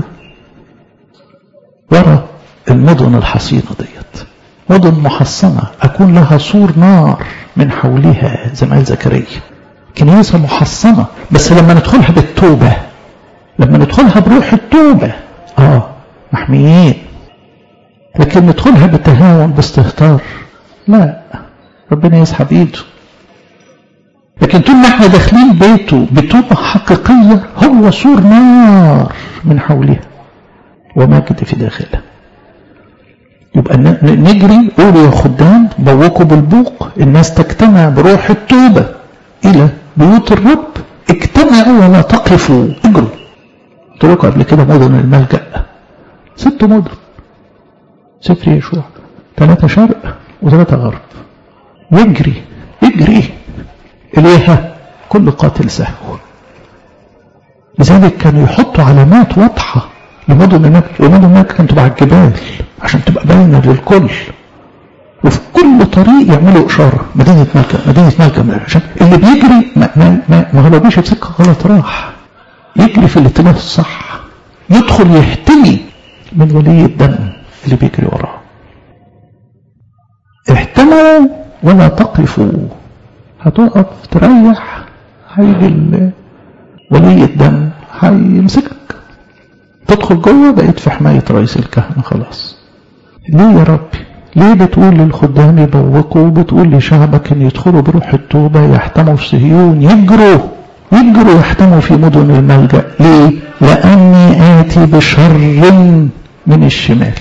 ورا المدن الحصينة ديت مدن محصنة أكون لها سور نار من حولها زي ما قال زكريا كنيسة محصنة بس لما ندخلها بالتوبة لما ندخلها بروح التوبة آه محميين لكن ندخلها بتهاون باستهتار لا ربنا يسحب ايده لكن طول ما احنا داخلين بيته بتوبة حقيقية هو سور نار من حولها وماجد في داخلها يبقى نجري قولوا يا خدام بوقوا بالبوق الناس تجتمع بروح التوبة إلى بيوت الرب اجتمعوا ولا تقفوا اجروا قلت لكم قبل كده مدن الملجأ ست مدن سفر يشوع ثلاثة شرق وثلاثة غرب يجري يجري إليها كل قاتل سهو لذلك كانوا يحطوا علامات واضحة لمدن هناك ومدن هناك كانت تبع الجبال عشان تبقى باينة للكل وفي كل طريق يعملوا إشارة مدينة ملكة مدينة ملكة عشان اللي بيجري ما, ما, ما, ما هو لو مشي في سكة غلط راح يجري في الاتجاه الصح يدخل يحتمي من ولي الدم اللي بيجري وراه احتموا ولا تقفوا هتقف تريح هيجي ولي الدم هيمسكك تدخل جوه بقيت في حماية رئيس الكهنة خلاص ليه يا ربي ليه بتقول للخدام يبوقوا بتقول لشعبك ان يدخلوا بروح التوبة يحتموا في صهيون يجروا يجروا يحتموا في مدن الملجأ ليه لأني آتي بشر من الشمال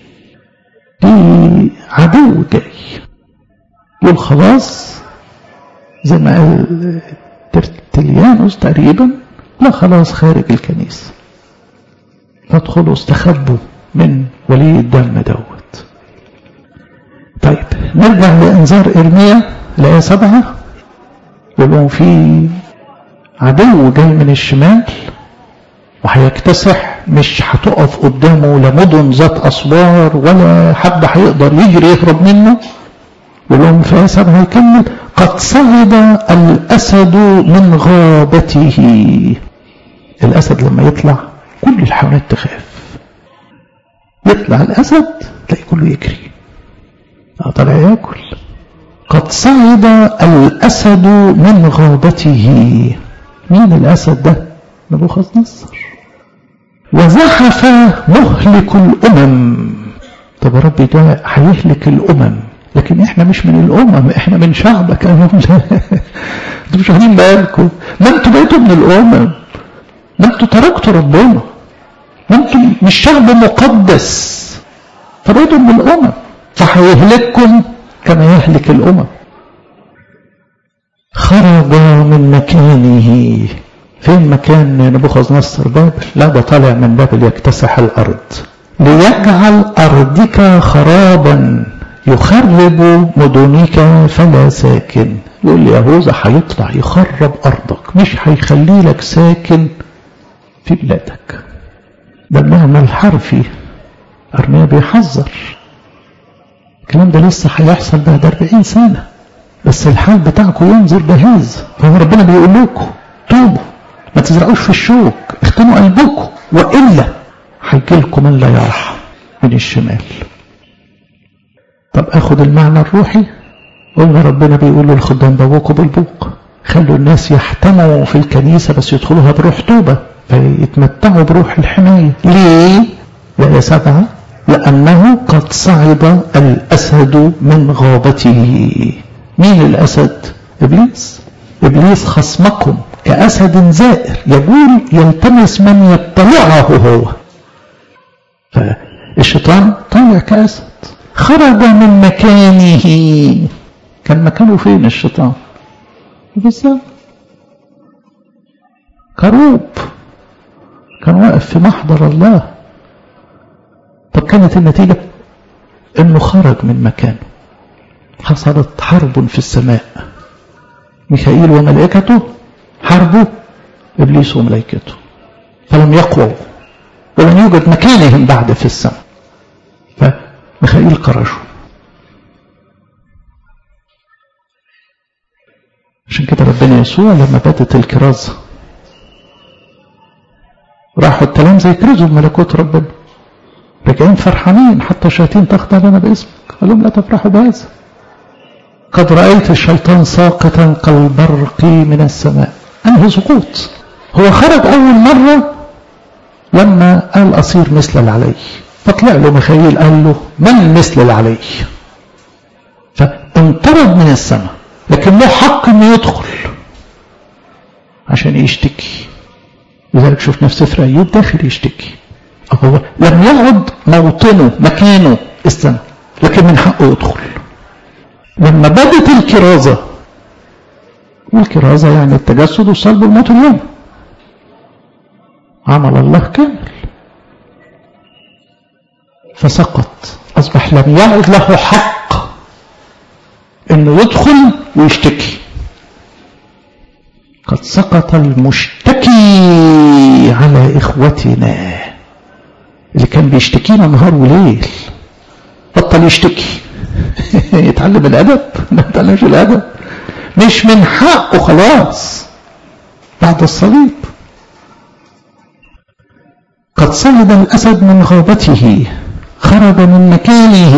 دي عدو جاي يقول خلاص زي ما قال ترتليانوس تقريبا لا خلاص خارج الكنيسة فادخلوا استخبوا من ولي الدم دوت طيب نرجع لانذار ارميا الايه سبعه يقولون في عدو جاي من الشمال وهيكتسح مش هتقف قدامه لا مدن ذات اسوار ولا حد هيقدر يجري يهرب منه يقولون في ايه سبعه يكمل قد صعد الاسد من غابته الاسد لما يطلع كل الحيوانات تخاف يطلع الأسد تلاقي كله يجري طلع ياكل قد صعد الأسد من غابته مين الأسد ده نبوخذ نصر وزحف مهلك الأمم طب يا ربي ده هيهلك الأمم لكن احنا مش من الأمم احنا من شعبك انتوا مش واخدين بالكم ما انتوا بقيتوا من الأمم ما انتوا تركتوا ربنا ما انتم مش شعب مقدس فبقيتوا من الامم فهيهلككم كما يهلك الامم خرج من مكانه فين مكان نبوخذ نصر بابل لا ده طالع من بابل يكتسح الارض ليجعل ارضك خرابا يخرب مدنك فلا ساكن يقول يهوذا هيطلع يخرب ارضك مش هيخلي لك ساكن في بلادك ده المعنى الحرفي أرميا بيحذر الكلام ده لسه هيحصل بعد 40 سنة بس الحال بتاعكم ينظر بهذا فهو ربنا بيقول لكم توبوا ما تزرعوش في الشوك اختنوا قلبكم وإلا هيجي لكم من لا يرحم من الشمال طب اخد المعنى الروحي قلنا ربنا بيقول للخدام بوقوا بالبوق خلوا الناس يحتموا في الكنيسة بس يدخلوها بروح توبة فيتمتعوا بروح الحماية ليه؟ لآية سبعة لأنه قد صعد الأسد من غابته مين الأسد؟ إبليس إبليس خصمكم كأسد زائر يقول يلتمس من يبتلعه هو فالشيطان طالع كأسد خرج من مكانه كان مكانه فين الشيطان بالظبط كروب كان واقف في محضر الله طب كانت النتيجة انه خرج من مكانه حصلت حرب في السماء ميخائيل وملائكته حاربوا ابليس وملائكته فلم يقووا ولم يوجد مكانهم بعد في السماء فميخائيل كرشه عشان كده ربنا يسوع لما بدت الكرازة راحوا التلامذة يكرزوا بملكوت ربنا راجعين فرحانين حتى الشياطين تخضع لنا باسمك قال لهم لا تفرحوا بهذا قد رأيت الشيطان ساقطا كالبرق من السماء أنهي سقوط هو خرج أول مرة لما قال أصير مثل العلي فطلع له ميخائيل قال له من مثل العلي فانطرد من السماء لكن له حق انه يدخل عشان يشتكي لذلك شفنا في سفر ايوب داخل يشتكي هو لم يقعد موطنه مكانه السماء لكن من حقه يدخل لما بدت الكرازة والكرازة يعني التجسد والصلب والموت اليوم عمل الله كامل فسقط أصبح لم يعد له حق انه يدخل ويشتكي قد سقط المشتكي على اخوتنا اللي كان بيشتكينا نهار وليل بطل يشتكي يتعلم الادب ما يتعلمش الادب مش من حقه خلاص بعد الصليب قد صعد الاسد من غابته خرج من مكانه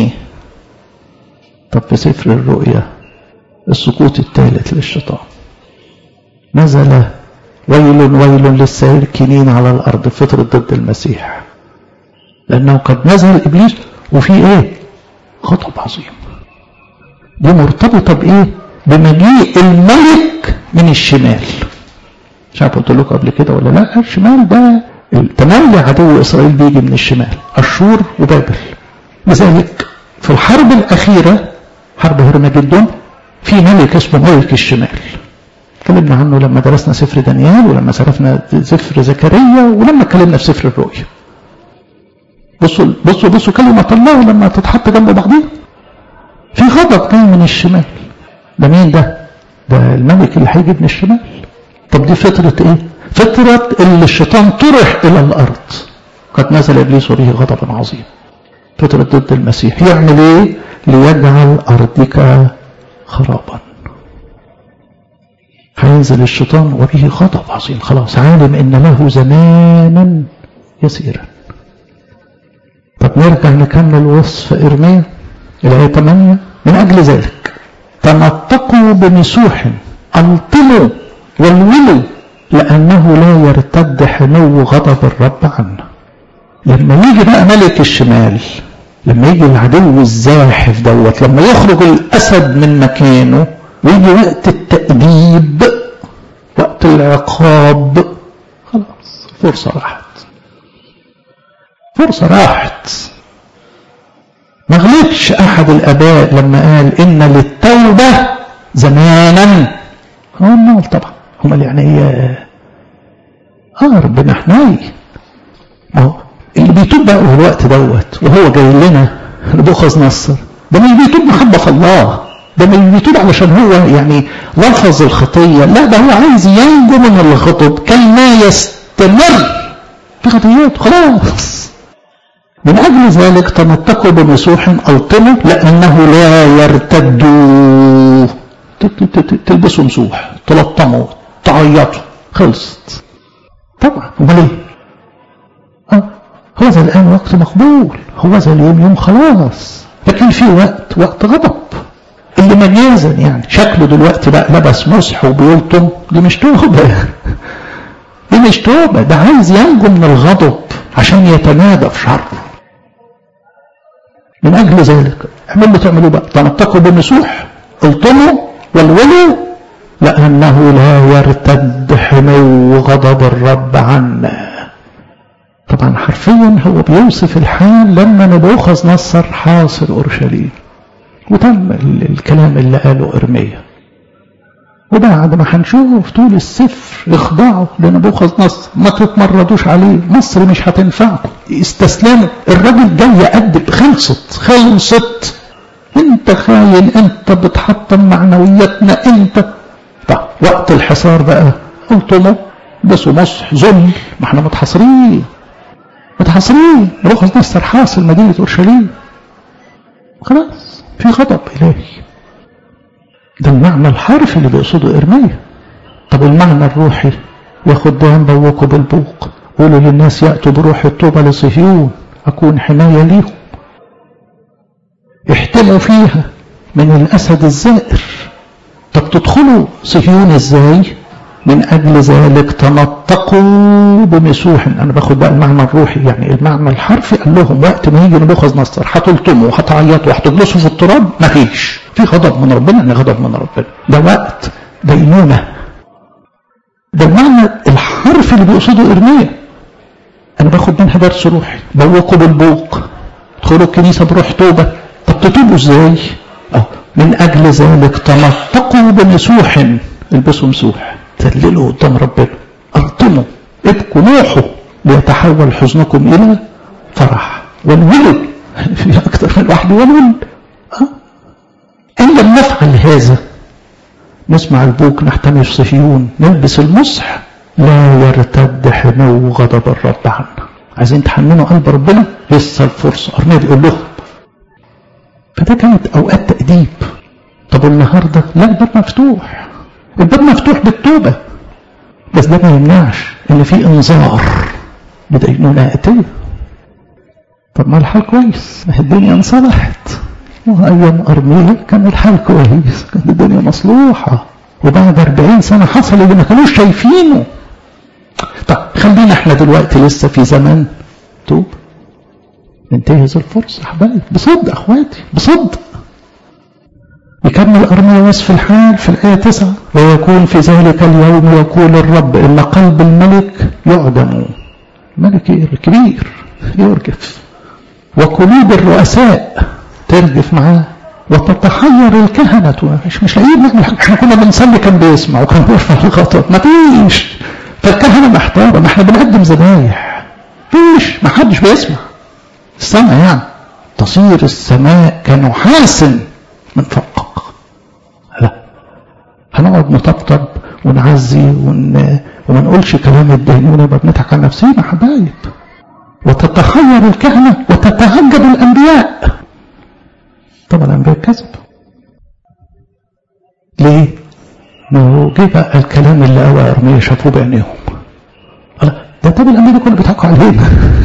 طب في سفر الرؤيا السقوط الثالث للشيطان نزل ويل ويل للساكنين على الأرض فترة ضد المسيح لأنه قد نزل إبليس وفي إيه خطب عظيم دي مرتبطة بإيه بمجيء الملك من الشمال مش عارف قلت لكم قبل كده ولا لا الشمال ده تملي عدو إسرائيل بيجي من الشمال أشور وبابل لذلك في الحرب الأخيرة حرب هرمجدون في ملك اسمه ملك الشمال اتكلمنا عنه لما درسنا سفر دانيال ولما صرفنا سفر زكريا ولما اتكلمنا في سفر الرؤيا بصوا بصوا بصوا كلمة الله لما تتحط جنب بعضيها في غضب جاي من الشمال ده مين ده؟ ده الملك اللي هيجي من الشمال طب دي فترة ايه؟ فترة اللي الشيطان طرح إلى الأرض قد نزل إبليس به غضبا عظيما فترة ضد المسيح يعمل ايه ليجعل أرضك خرابا هينزل الشيطان وبه غضب عظيم خلاص عالم ان له زمانا يسيرا طب نرجع نكمل وصف ارميا الآية 8 من أجل ذلك تنطقوا بمسوح ألطموا والولوا لأنه لا يرتد حنو غضب الرب عنا لما يجي بقى ملك الشمال لما يجي العدو الزاحف دوت لما يخرج الأسد من مكانه ويجي وقت التأديب وقت العقاب خلاص فرصة راحت فرصة راحت ما غلطش أحد الآباء لما قال إن للتوبة زمانا هو النار طبعا هم اللي يعني هي اه ربنا حنين اهو اللي بيتوب بقى هو الوقت دوت وهو جاي لنا نبوخذ نصر ده مش بيتوب محبة في الله ده مش بيتوب علشان هو يعني لفظ الخطية لا ده هو عايز ينجو من الخطب كي ما يستمر في خطيات خلاص من أجل ذلك تمتقوا بمسوح ألطموا لأنه لا يرتدوا تلبسوا مسوح تلطموا تعيطوا خلصت طبعا امال ايه اه هو ذا الان وقت مقبول هو ذا اليوم يوم خلاص لكن في وقت وقت غضب اللي مجازا يعني شكله دلوقتي بقى لبس مسح وبيلطم دي مش توبه دي مش توبه ده عايز ينجو من الغضب عشان يتمادى في شره من اجل ذلك اعملوا تعملوا بقى تنطقوا بالنسوح الطموا والولوا لأنه لا يرتد حمو غضب الرب عنا طبعا حرفيا هو بيوصف الحال لما نبوخذ نصر حاصر أورشليم وتم الكلام اللي قاله إرميا وبعد ما هنشوف طول السفر اخضعوا لنبوخذ نصر ما تتمردوش عليه مصر مش هتنفعكم استسلموا الراجل جاي يقدم خلصت خلصت انت خاين انت بتحطم معنوياتنا انت طب وقت الحصار بقى قلتموا بسوا مصح ذل ما احنا متحاصرين متحاصرين نبوخذ نصر حاصل مدينة اورشليم خلاص في غضب الهي ده المعنى الحرفي اللي بيقصده إرميا طب المعنى الروحي يا خدام بوقوا بالبوق قولوا للناس يأتوا بروح الطوبة لصهيون أكون حماية ليهم احتموا فيها من الأسد الزائر طب تدخلوا صهيون ازاي من أجل ذلك تنطقوا بمسوح أنا باخد بقى المعنى الروحي يعني المعنى الحرفي قال لهم وقت ما يجي نبوخذ نصر هتلطموا وهتعيطوا وهتجلسوا في التراب مفيش في غضب من ربنا يعني غضب من ربنا ده وقت دينونة ده المعنى الحرفي اللي بيقصده إرميا أنا باخد منها درس روحي بوقوا بالبوق ادخلوا الكنيسة بروح توبة طب تتوبوا ازاي؟ أه من أجل ذلك تنطقوا بمسوح البسوا مسوح ذللوا قدام ربنا ألطموا ابكوا نوحوا ليتحول حزنكم إلى فرح ولولوا في أكثر من واحد ولول أه؟ إن لم نفعل هذا نسمع البوك نحتمي صهيون نلبس المصح لا يرتد حمو غضب الرب عنا عايزين تحننوا قلب ربنا لسه الفرصة أرميا بيقول لهم فده كانت أوقات تأديب طب النهاردة لا الباب مفتوح الباب مفتوح بالتوبة بس ده ما يمنعش ان في انذار بدينونة آتية طب ما الحال كويس ما الدنيا انصلحت وأيام أرميا كان الحال كويس كانت الدنيا مصلوحة وبعد 40 سنة حصل اللي ما كانوش شايفينه طب خلينا احنا دلوقتي لسه في زمن توب ننتهز الفرصة حبايب بصدق اخواتي بصدق يكمل أرميا وصف الحال في الآية 9 ويكون في ذلك اليوم يقول الرب إن قلب الملك يعدم الملك الكبير يرجف وقلوب الرؤساء ترجف معاه وتتحير الكهنة مش مش لاقيين نعمل حاجة احنا كنا بنصلي كان بيسمع وكان بيرفع الغطاء ما فيش فالكهنة محتارة ما احنا بنقدم ذبايح فيش ما حدش بيسمع السماء يعني تصير السماء كنحاس من فوق لا هنقعد نطبطب ونعزي ون... وما نقولش كلام الدينونة يبقى بنضحك على نفسينا حبايب وتتخير الكهنة وتتهجد الأنبياء طبعا الأنبياء كذب ليه؟ ما هو جه بقى الكلام اللي أوى أرمية شافوه بعينيهم ده طب الأنبياء كانوا بيضحكوا علينا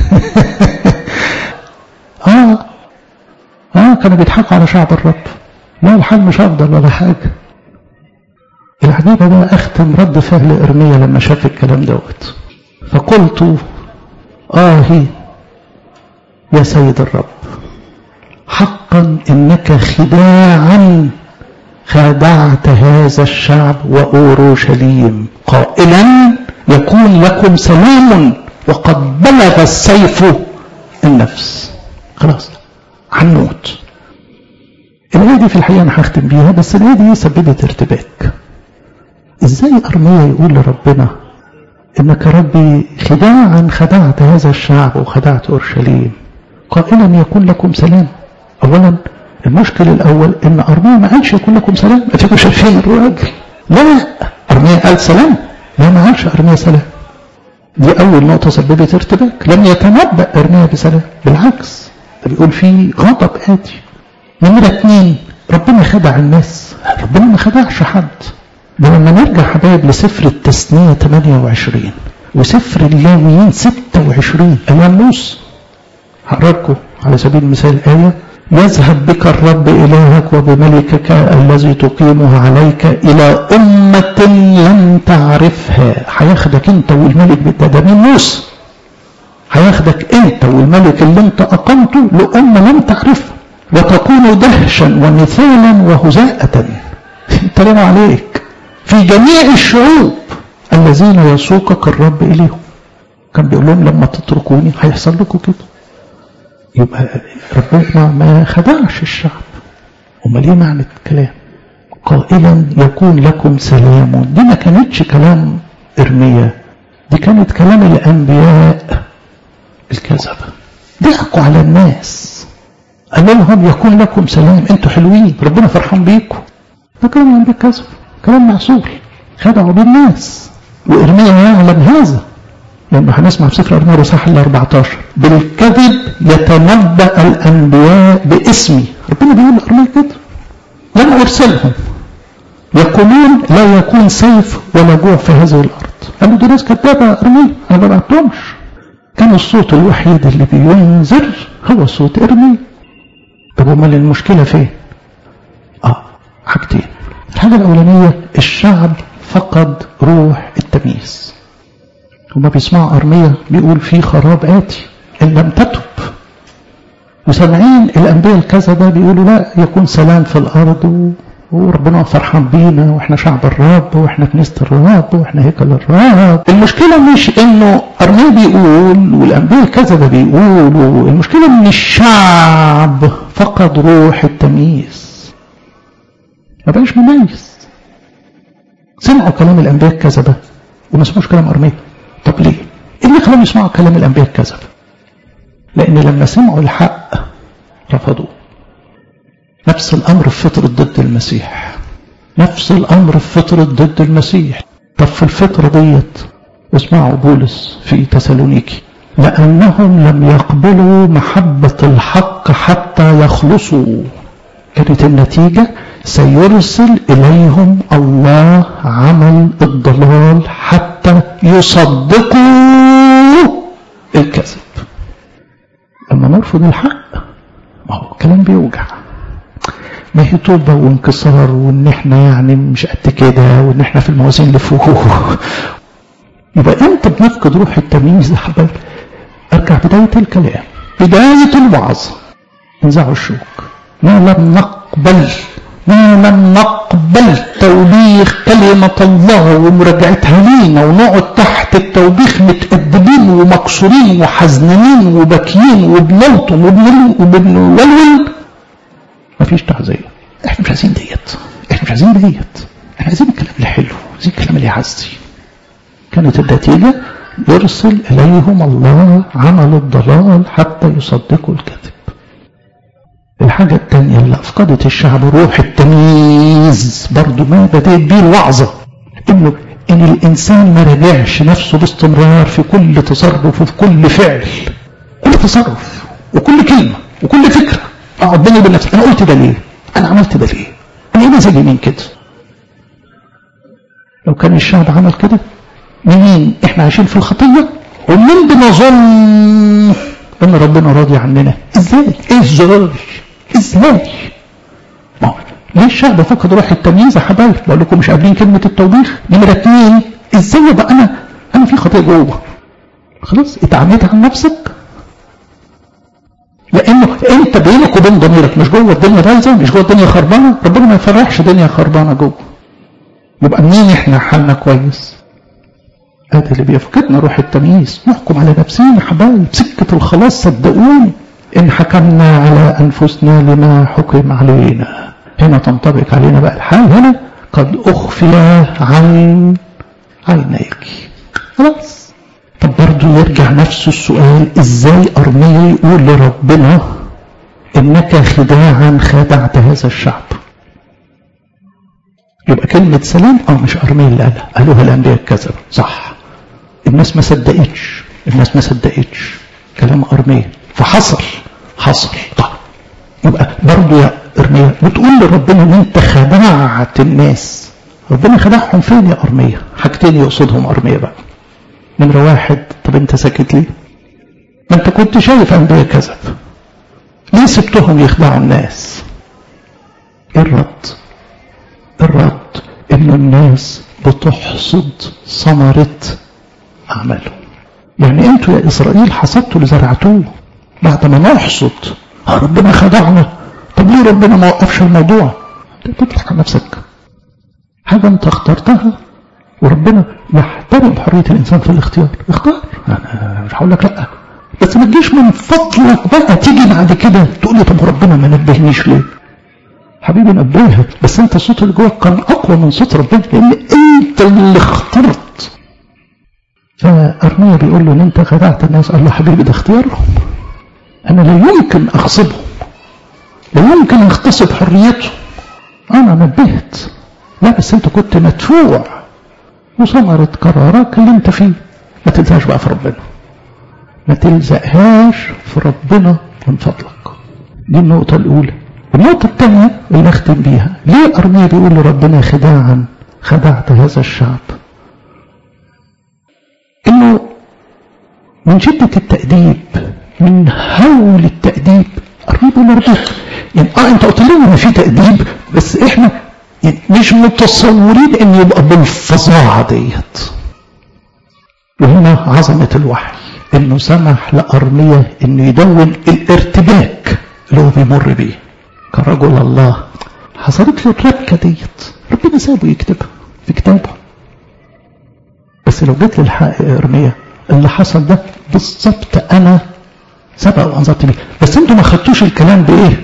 اه اه كانوا بيضحكوا على شعب الرب لا الحال مش افضل ولا حاجه العجيبة بقى أختم رد فعل إرميا لما شاف الكلام دوت فقلت آه يا سيد الرب حقا إنك خداعا خادعت هذا الشعب وأورشليم قائلا يكون لكم سلام وقد بلغ السيف النفس خلاص هنموت الآية دي في الحقيقة أنا هختم بيها بس الآية دي سببت ارتباك إزاي أرميا يقول لربنا إنك ربي خداعا خدعت هذا الشعب وخدعت أورشليم قائلا يكون لكم سلام أولا المشكل الأول إن أرميا ما قالش يكون لكم سلام أنتوا شايفين الراجل لا أرميا قال سلام لا ما قالش أرميا سلام دي أول نقطة سببت ارتباك لم يتنبأ أرميا بسلام بالعكس ده بيقول في غضب آتي نمرة اتنين ربنا خدع الناس ربنا ما خدعش حد ده لما نرجع حبايب لسفر التثنية 28 وسفر اللاويين 26 أيام موسى هقرا لكم على سبيل المثال آية يذهب بك الرب إلهك وبملكك الذي تقيمه عليك إلى أمة لم تعرفها هياخدك أنت والملك ده ده مين موسى هياخدك أنت والملك اللي أنت أقمته لأمة لم تعرفها وتكون دهشا ومثالا وهزاءة الكلام عليك في جميع الشعوب الذين يسوقك الرب إليهم كان بيقول لهم لما تتركوني هيحصل لكم كده يبقى ربنا ما خدعش الشعب امال ايه معنى الكلام قائلا يكون لكم سلام دي ما كانتش كلام إرميا دي كانت كلام الأنبياء الكذبة ضحكوا على الناس قال لهم يكون لكم سلام انتوا حلوين ربنا فرحان بيكم ده كلام الأنبياء كذب كلام معسول خدعوا بالناس وإرميا يعلم هذا لأنه هنسمع في سفر أرميا الإصحاح ال 14 بالكذب يتنبأ الأنبياء باسمي ربنا بيقول لأرميا كده لم أرسلهم يقولون لا يكون سيف ولا جوع في هذه الأرض قالوا دي ناس كذابة يا أرميا أنا ما بعتهمش كان الصوت الوحيد اللي بينذر هو صوت إرميا طب أمال المشكلة فين؟ آه حاجتين الحاجة الأولانية الشعب فقد روح التمييز هما بيسمعوا أرمية بيقول في خراب آتي إن لم تتب وسامعين الأنبياء الكذبة بيقولوا لا يكون سلام في الأرض وربنا فرحان بينا واحنا شعب الرب واحنا كنيسة الرب واحنا هيكل الرب المشكلة مش انه أرمية بيقول والأنبياء الكذبة بيقولوا المشكلة ان الشعب فقد روح التمييز ما بقاش مميز سمعوا كلام الأنبياء الكذبة وما سمعوش كلام أرمية طب ليه؟ ايه اللي خلاهم يسمعوا كلام الأنبياء الكذبة؟ لأن لما سمعوا الحق رفضوه نفس الأمر في فطرة ضد المسيح نفس الأمر في فطرة ضد المسيح طب في الفطرة ديت اسمعوا بولس في تسالونيكي لأنهم لم يقبلوا محبة الحق حتى يخلصوا كانت النتيجة سيرسل إليهم الله عمل الضلال حتى يصدقوا الكذب لما نرفض الحق ما هو الكلام بيوجع ما هي توبة وانكسار وان احنا يعني مش قد كده وان احنا في الموازين اللي فوق يبقى امتى بنفقد روح التمييز يا حبايبي ارجع بداية الكلام بداية الوعظ انزعوا الشوك ما لم نقبل ما لم نقبل توبيخ كلمة الله ومراجعتها لينا ونقعد تحت التوبيخ متأدبين ومكسورين وحزنانين وباكيين وبنلطم وبنولول مفيش تعزية احنا مش عايزين ديت احنا مش عايزين ديت احنا عايزين الكلام الحلو عايزين الكلام اللي يعزي كانت النتيجة يرسل إليهم الله عمل الضلال حتى يصدقوا الكذب الحاجة الثانية اللي أفقدت الشعب روح التمييز برضو ما بدأت بيه الوعظة إنه إن الإنسان ما رجعش نفسه باستمرار في كل تصرف وفي كل فعل كل تصرف وكل كلمة وكل فكرة أقعد بيني وبين نفسي أنا قلت ده ليه؟ أنا عملت ده ليه؟ أنا إيه مزاجي من كده؟ لو كان الشعب عمل كده منين احنا عايشين في الخطية ومن بنظن ان ربنا راضي عننا ازاي ازاي ازاي ما هو ليه الشعب فقد روح التمييز يا حبايبي بقول لكم مش قابلين كلمة التوبيخ نمرة اتنين ازاي يبقى انا انا في خطية جوه خلاص اتعميت عن نفسك لانه انت بينك وبين ضميرك مش جوه الدنيا بايظه مش جوه الدنيا خربانه ربنا ما يفرحش دنيا خربانه جوه يبقى منين احنا حالنا كويس هذا اللي بيفقدنا روح التمييز نحكم على نفسنا حبايب سكة الخلاص صدقوني إن حكمنا على أنفسنا لما حكم علينا هنا تنطبق علينا بقى الحال هنا قد أخفي عن عينيك خلاص طب برضه يرجع نفس السؤال ازاي أرميا يقول لربنا إنك خداعا خدعت هذا الشعب يبقى كلمة سلام اه مش أرميا اللي قالها قالوها الأنبياء الكذبة صح الناس ما صدقتش الناس ما صدقتش كلام أرميا فحصل حصل طب يبقى برضه يا أرميا بتقول لربنا ان انت خدعت الناس ربنا خدعهم فين يا أرميا حاجتين يقصدهم أرميا بقى نمرة واحد طب انت ساكت ليه ما انت كنت شايف أنبياء كذب ليه سبتهم يخدعوا الناس ايه الرد الرد ان الناس بتحصد ثمرة اعمالهم يعني انتوا يا اسرائيل حصدتوا اللي زرعتوه بعد ما نحصد ربنا خدعنا طب ليه ربنا ما وقفش الموضوع انت بتضحك على نفسك حاجة انت اخترتها وربنا يحترم حرية الانسان في الاختيار اختار انا مش هقول لك لا بس ما تجيش من فضلك بقى تيجي بعد كده تقول لي طب ربنا ما نبهنيش ليه حبيبي نبهك بس انت الصوت اللي جواك كان اقوى من صوت ربنا لان انت اللي اخترت فارميا بيقول له ان انت خدعت الناس قال له حبيبي ده اختيارهم انا لا يمكن اغصبهم لا يمكن اغتصب حريتهم انا نبهت لا بس انت كنت مدفوع وثمرة قرارك اللي انت فيه ما تلزقش بقى في ربنا ما تلزقهاش في ربنا من فضلك دي النقطة الأولى النقطة الثانية اللي أختم بيها ليه أرميا بيقول لربنا خداعا خدعت هذا الشعب إنه من شدة التأديب من هول التأديب أرميا بيقول لربنا يعني اه انت قلت لنا ان في تأديب بس احنا يعني مش متصورين ان يبقى بالفظاعة ديت وهنا عظمة الوحي انه سمح لأرمية انه يدون الارتباك اللي هو بيمر بيه كرجل الله حصلت له الربكة ديت ربنا سابه يكتبها في كتابه بس لو جيت للحق ارمية اللي حصل ده بالظبط انا سبق وانظرت بيه بس انتوا ما خدتوش الكلام بايه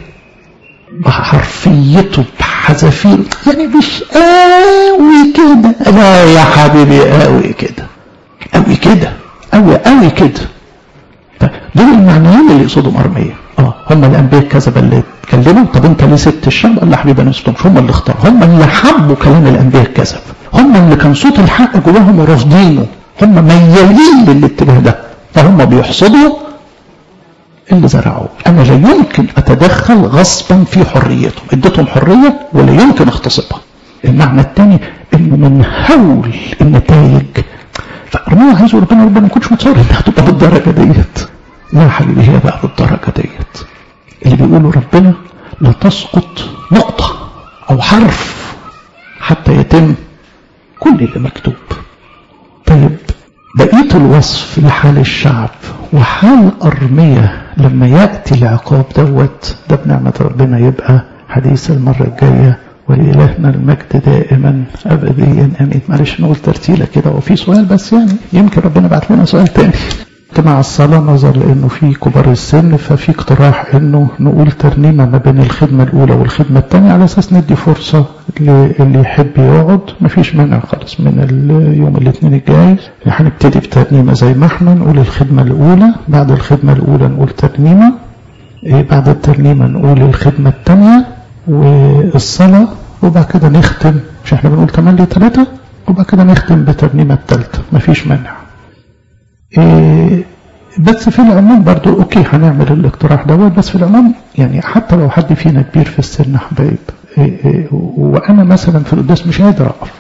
بحرفيته بحذافير يعني مش قوي كده لا يا حبيبي قوي كده قوي كده قوي قوي كده دول المعنيين اللي يقصدهم ارميه اه هم الانبياء الكذبه اللي اتكلموا طب انت ليه سبت الشعب قال له حبيبي انا سبتهمش هم اللي اختاروا هم اللي حبوا كلام الانبياء الكذب هم اللي كان صوت الحق جواهم ورافضينه هم ميالين للاتجاه ده فهم بيحصدوا اللي زرعوه انا لا يمكن اتدخل غصبا في حريتهم اديتهم حريه ولا يمكن اغتصبها المعنى الثاني انه من هول النتائج فارميا عايز ربنا ربنا ما كنتش متصور انها هتبقى بالدرجه ديت لا حبيبي هي بقى بالدرجه ديت اللي بيقولوا ربنا لا تسقط نقطه او حرف حتى يتم كل اللي مكتوب طيب بقية الوصف لحال الشعب وحال أرمية لما يأتي العقاب دوت ده بنعمة ربنا يبقى حديث المرة الجاية ولإلهنا المجد دائما أبديا آمين معلش نقول ترتيلة كده وفي سؤال بس يعني يمكن ربنا بعت لنا سؤال تاني مع الصلاة نظر لأنه في كبار السن ففي اقتراح أنه نقول ترنيمة ما بين الخدمة الأولى والخدمة الثانية على أساس ندي فرصة للي يحب يقعد مفيش مانع خالص من اليوم الاثنين الجاي هنبتدي بترنيمة زي ما احنا نقول الخدمة الأولى بعد الخدمة الأولى نقول ترنيمة بعد الترنيمة نقول الخدمة الثانية والصلاة وبعد كده نختم مش احنا بنقول كمان لي ثلاثة وبعد كده نختم بترنيمة الثالثة مفيش مانع إيه بس في العموم برضو اوكي هنعمل الاقتراح دوت بس في العموم يعني حتى لو حد فينا كبير في السن حبايب إيه إيه وانا مثلا في القداس مش قادر اقف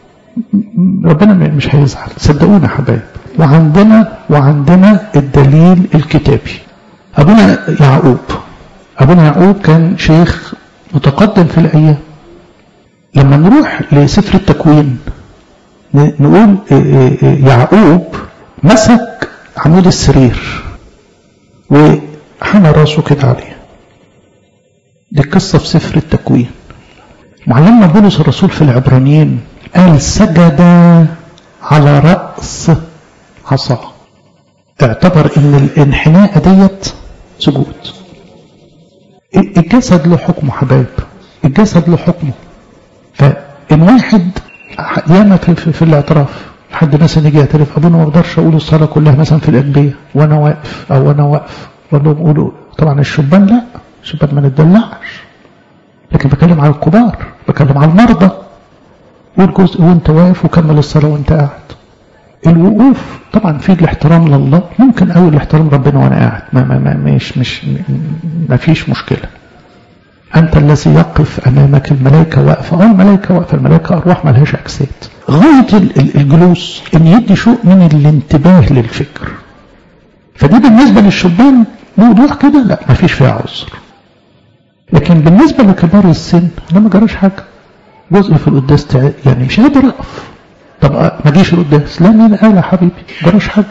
ربنا مش هيزعل صدقونا حبايب وعندنا وعندنا الدليل الكتابي ابونا يعقوب ابونا يعقوب كان شيخ متقدم في الايام لما نروح لسفر التكوين نقول يعقوب مسك عمود السرير وحنى راسه كده عليه دي قصة في سفر التكوين معلمنا بولس الرسول في العبرانيين قال سجد على رأس عصاه اعتبر ان الانحناء ديت سجود الجسد له حكمه حبايب الجسد له حكمه فان واحد ياما في, في, في الاعتراف حد مثلا يجي يعترف ابونا ما اقدرش اقول الصلاه كلها مثلا في الانبياء وانا واقف او انا واقف اقول لهم قولوا طبعا الشبان لا الشبان ما نتدلعش لكن بكلم على الكبار بكلم على المرضى قول جزء وانت واقف وكمل الصلاه وانت قاعد الوقوف طبعا في الاحترام لله ممكن قوي الاحترام ربنا وانا قاعد ما, ما, ما مش مش ما فيش مشكله أنت الذي يقف أمامك الملائكة واقفة أو الملائكة واقفة الملائكة أرواح ما لهاش أجساد غاية الجلوس أن يدي شيء من الانتباه للفكر فدي بالنسبة للشبان بوضوح كده لا ما فيش فيها عذر لكن بالنسبة لكبار السن لا ما جراش حاجة جزء في القداس يعني مش قادر أقف طب ما جيش القداس لا مين قال يا حبيبي جراش حاجة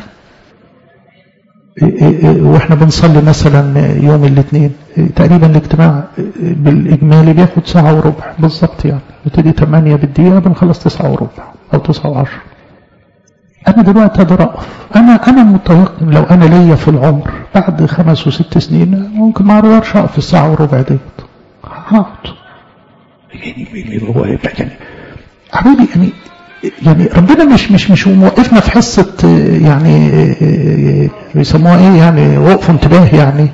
واحنا بنصلي مثلا يوم الاثنين تقريبا الاجتماع بالاجمالي بياخد ساعة وربع بالظبط يعني نبتدي 8 بالدقيقة بنخلص 9 وربع او 9 وعشر انا دلوقتي اقدر اقف انا انا متيقن لو انا ليا في العمر بعد خمس وست سنين ممكن ما اقدرش اقف الساعة وربع ديت هقعد يعني هو يعني حبيبي يعني يعني ربنا مش مش مش موقفنا في حصة يعني بيسموها ايه يعني وقف انتباه يعني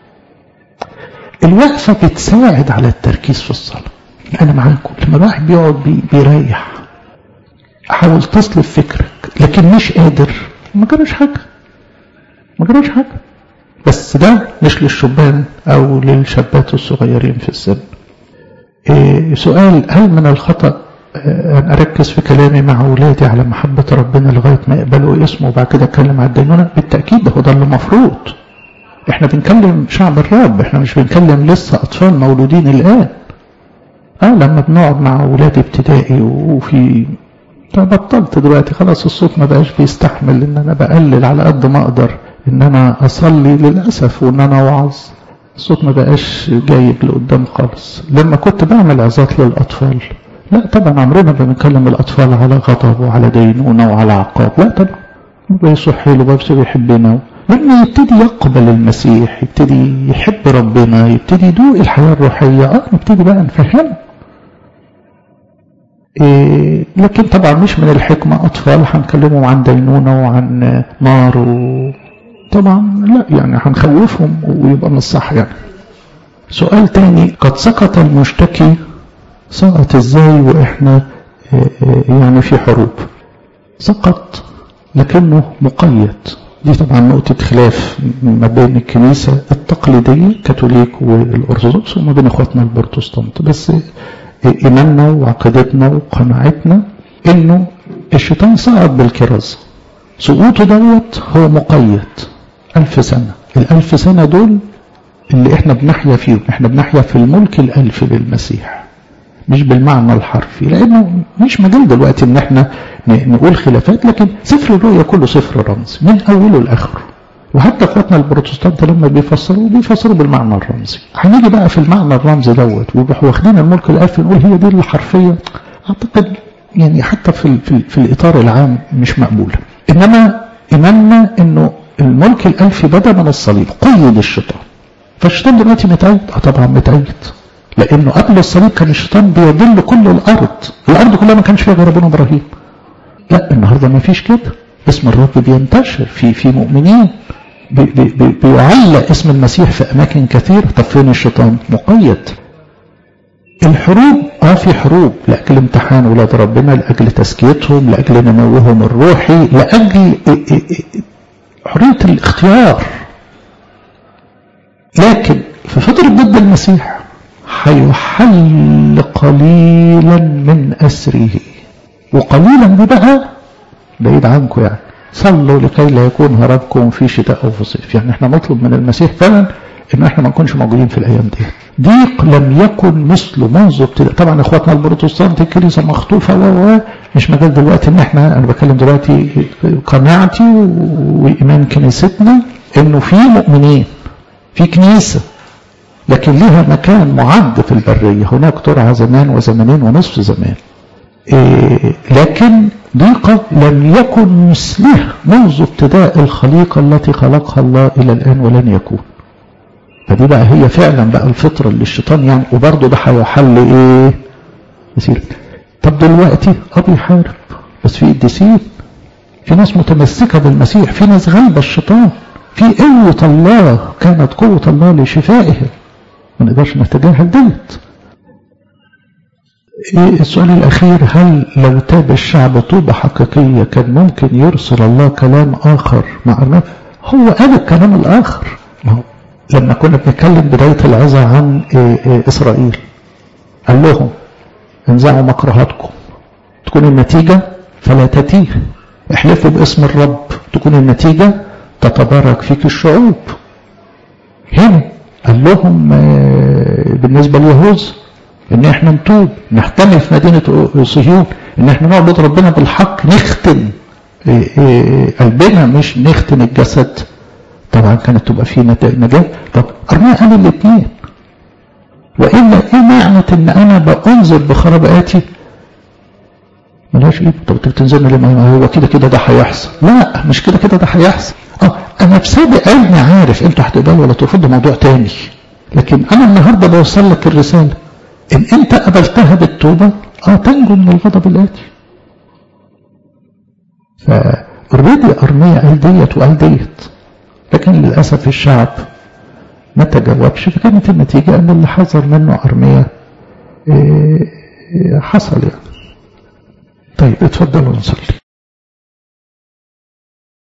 الوقفة بتساعد على التركيز في الصلاة أنا معاكم لما الواحد بيقعد بي بيريح حاول تصلف فكرك لكن مش قادر ما جراش حاجة ما جراش حاجة بس ده مش للشبان أو للشابات الصغيرين في السن إيه سؤال هل من الخطأ أن أركز في كلامي مع أولادي على محبة ربنا لغاية ما يقبلوا اسمه وبعد كده أتكلم على الدينونة بالتأكيد هو ده اللي المفروض احنا بنكلم شعب الرب احنا مش بنكلم لسه أطفال مولودين الآن اه لما بنقعد مع أولادي ابتدائي وفي بطلت دلوقتي خلاص الصوت ما بقاش بيستحمل ان انا بقلل على قد ما اقدر ان انا اصلي للأسف وان انا اوعظ الصوت ما بقاش جايب لقدام خالص لما كنت بعمل عظات للأطفال لا طبعا عمرنا ما بنكلم الأطفال على غضب وعلى دينونة وعلى عقاب لا طبعا بيصحي له بس بيحبنا لما يبتدي يقبل المسيح يبتدي يحب ربنا يبتدي يدوق الحياة الروحية اه نبتدي بقى نفهمه إيه لكن طبعا مش من الحكمة أطفال هنكلمهم عن دينونة وعن نار و... طبعا لا يعني هنخوفهم ويبقى من الصح يعني سؤال تاني قد سقط المشتكي سقط ازاي واحنا يعني في حروب سقط لكنه مقيد دي طبعا نقطة خلاف ما بين الكنيسة التقليدية كاثوليك والأرثوذكس وما بين اخواتنا البروتستانت بس إيماننا وعقيدتنا وقناعتنا إنه الشيطان صعد بالكرازة سقوطه دوت هو مقيد ألف سنة الألف سنة دول اللي احنا بنحيا فيهم احنا بنحيا في الملك الألف للمسيح مش بالمعنى الحرفي لأنه مش مجال دلوقتي ان احنا نقول خلافات لكن سفر الرؤيا كله سفر رمزي من أوله لآخره وحتى اخواتنا البروتستانت لما بيفسروا بيفسروا بالمعنى الرمزي هنيجي بقى في المعنى الرمزي دوت ويروحوا واخدين الملك الالف نقول هي دي الحرفيه اعتقد يعني حتى في في, في الاطار العام مش مقبوله انما ايماننا انه الملك الالفي بدا من الصليب قيد الشيطان فالشيطان دلوقتي متأيد اه طبعا متأيد لانه قبل الصليب كان الشيطان بيضل كل الارض الارض كلها ما كانش فيها غير ابونا ابراهيم لا النهارده ما فيش كده اسم الرب بينتشر في في مؤمنين بي بي بيعلق اسم المسيح في أماكن كثيرة طب فين الشيطان مقيد الحروب اه في حروب لأجل امتحان ولاد ربنا لأجل تزكيتهم لأجل نموهم الروحي لأجل حرية الاختيار لكن في فترة ضد المسيح هيحل قليلا من أسره وقليلا دي بقى بعيد عنكم يعني صلوا لكي لا يكون هربكم في شتاء أو في صيف يعني احنا نطلب من المسيح فعلا ان احنا ما نكونش موجودين في الايام دي ضيق لم يكن مثله منذ ابتداء طبعا اخواتنا البروتستانت الكنيسه مخطوفه و مش مجال دلوقتي ان احنا انا بتكلم دلوقتي قناعتي وايمان كنيستنا انه في مؤمنين في كنيسه لكن لها مكان معد في البريه هناك ترعى زمان وزمانين ونصف زمان إيه لكن ضيقة لم يكن مثلها منذ ابتداء الخليقة التي خلقها الله إلى الآن ولن يكون فدي بقى هي فعلا بقى الفطرة اللي الشيطان يعني وبرضه ده هيحل ايه يصير طب دلوقتي اه بيحارب بس في قديسين في ناس متمسكة بالمسيح في ناس غلبة الشيطان في قوة الله كانت قوة الله لشفائهم ما نقدرش نتجاهل ديت إيه السؤال الأخير هل لو تاب الشعب توبة حقيقية كان ممكن يرسل الله كلام آخر مع الناس هو قال الكلام الآخر ما هو لما كنا بنتكلم بداية العظة عن إيه إيه إسرائيل قال لهم انزعوا مكرهاتكم تكون النتيجة فلا تتيه احلفوا باسم الرب تكون النتيجة تتبارك فيك الشعوب هنا قال لهم بالنسبة ليهوذا ان احنا نتوب نحتمل في مدينة صهيون ان احنا نعبد ربنا بالحق نختم قلبنا مش نختم الجسد طبعا كانت تبقى في نجاة طب ارميا قال الاثنين والا ايه معنى ان انا بانذر بخراباتي ملهاش ايه طب انت بتنزلنا لما هو كده كده ده هيحصل لا مش كده كده ده هيحصل اه انا بسابق علمي عارف انتوا هتقبلوا ولا ترفضوا موضوع تاني لكن انا النهارده بوصل لك الرساله إن أنت قبلتها بالتوبة اه تنجو من الغضب الآتي فاوريدي أرمية قال ديت وقال ديت لكن للأسف الشعب ما تجاوبش فكانت النتيجة أن اللي حذر منه أرمية إيه حصل يعني طيب اتفضلوا نصلي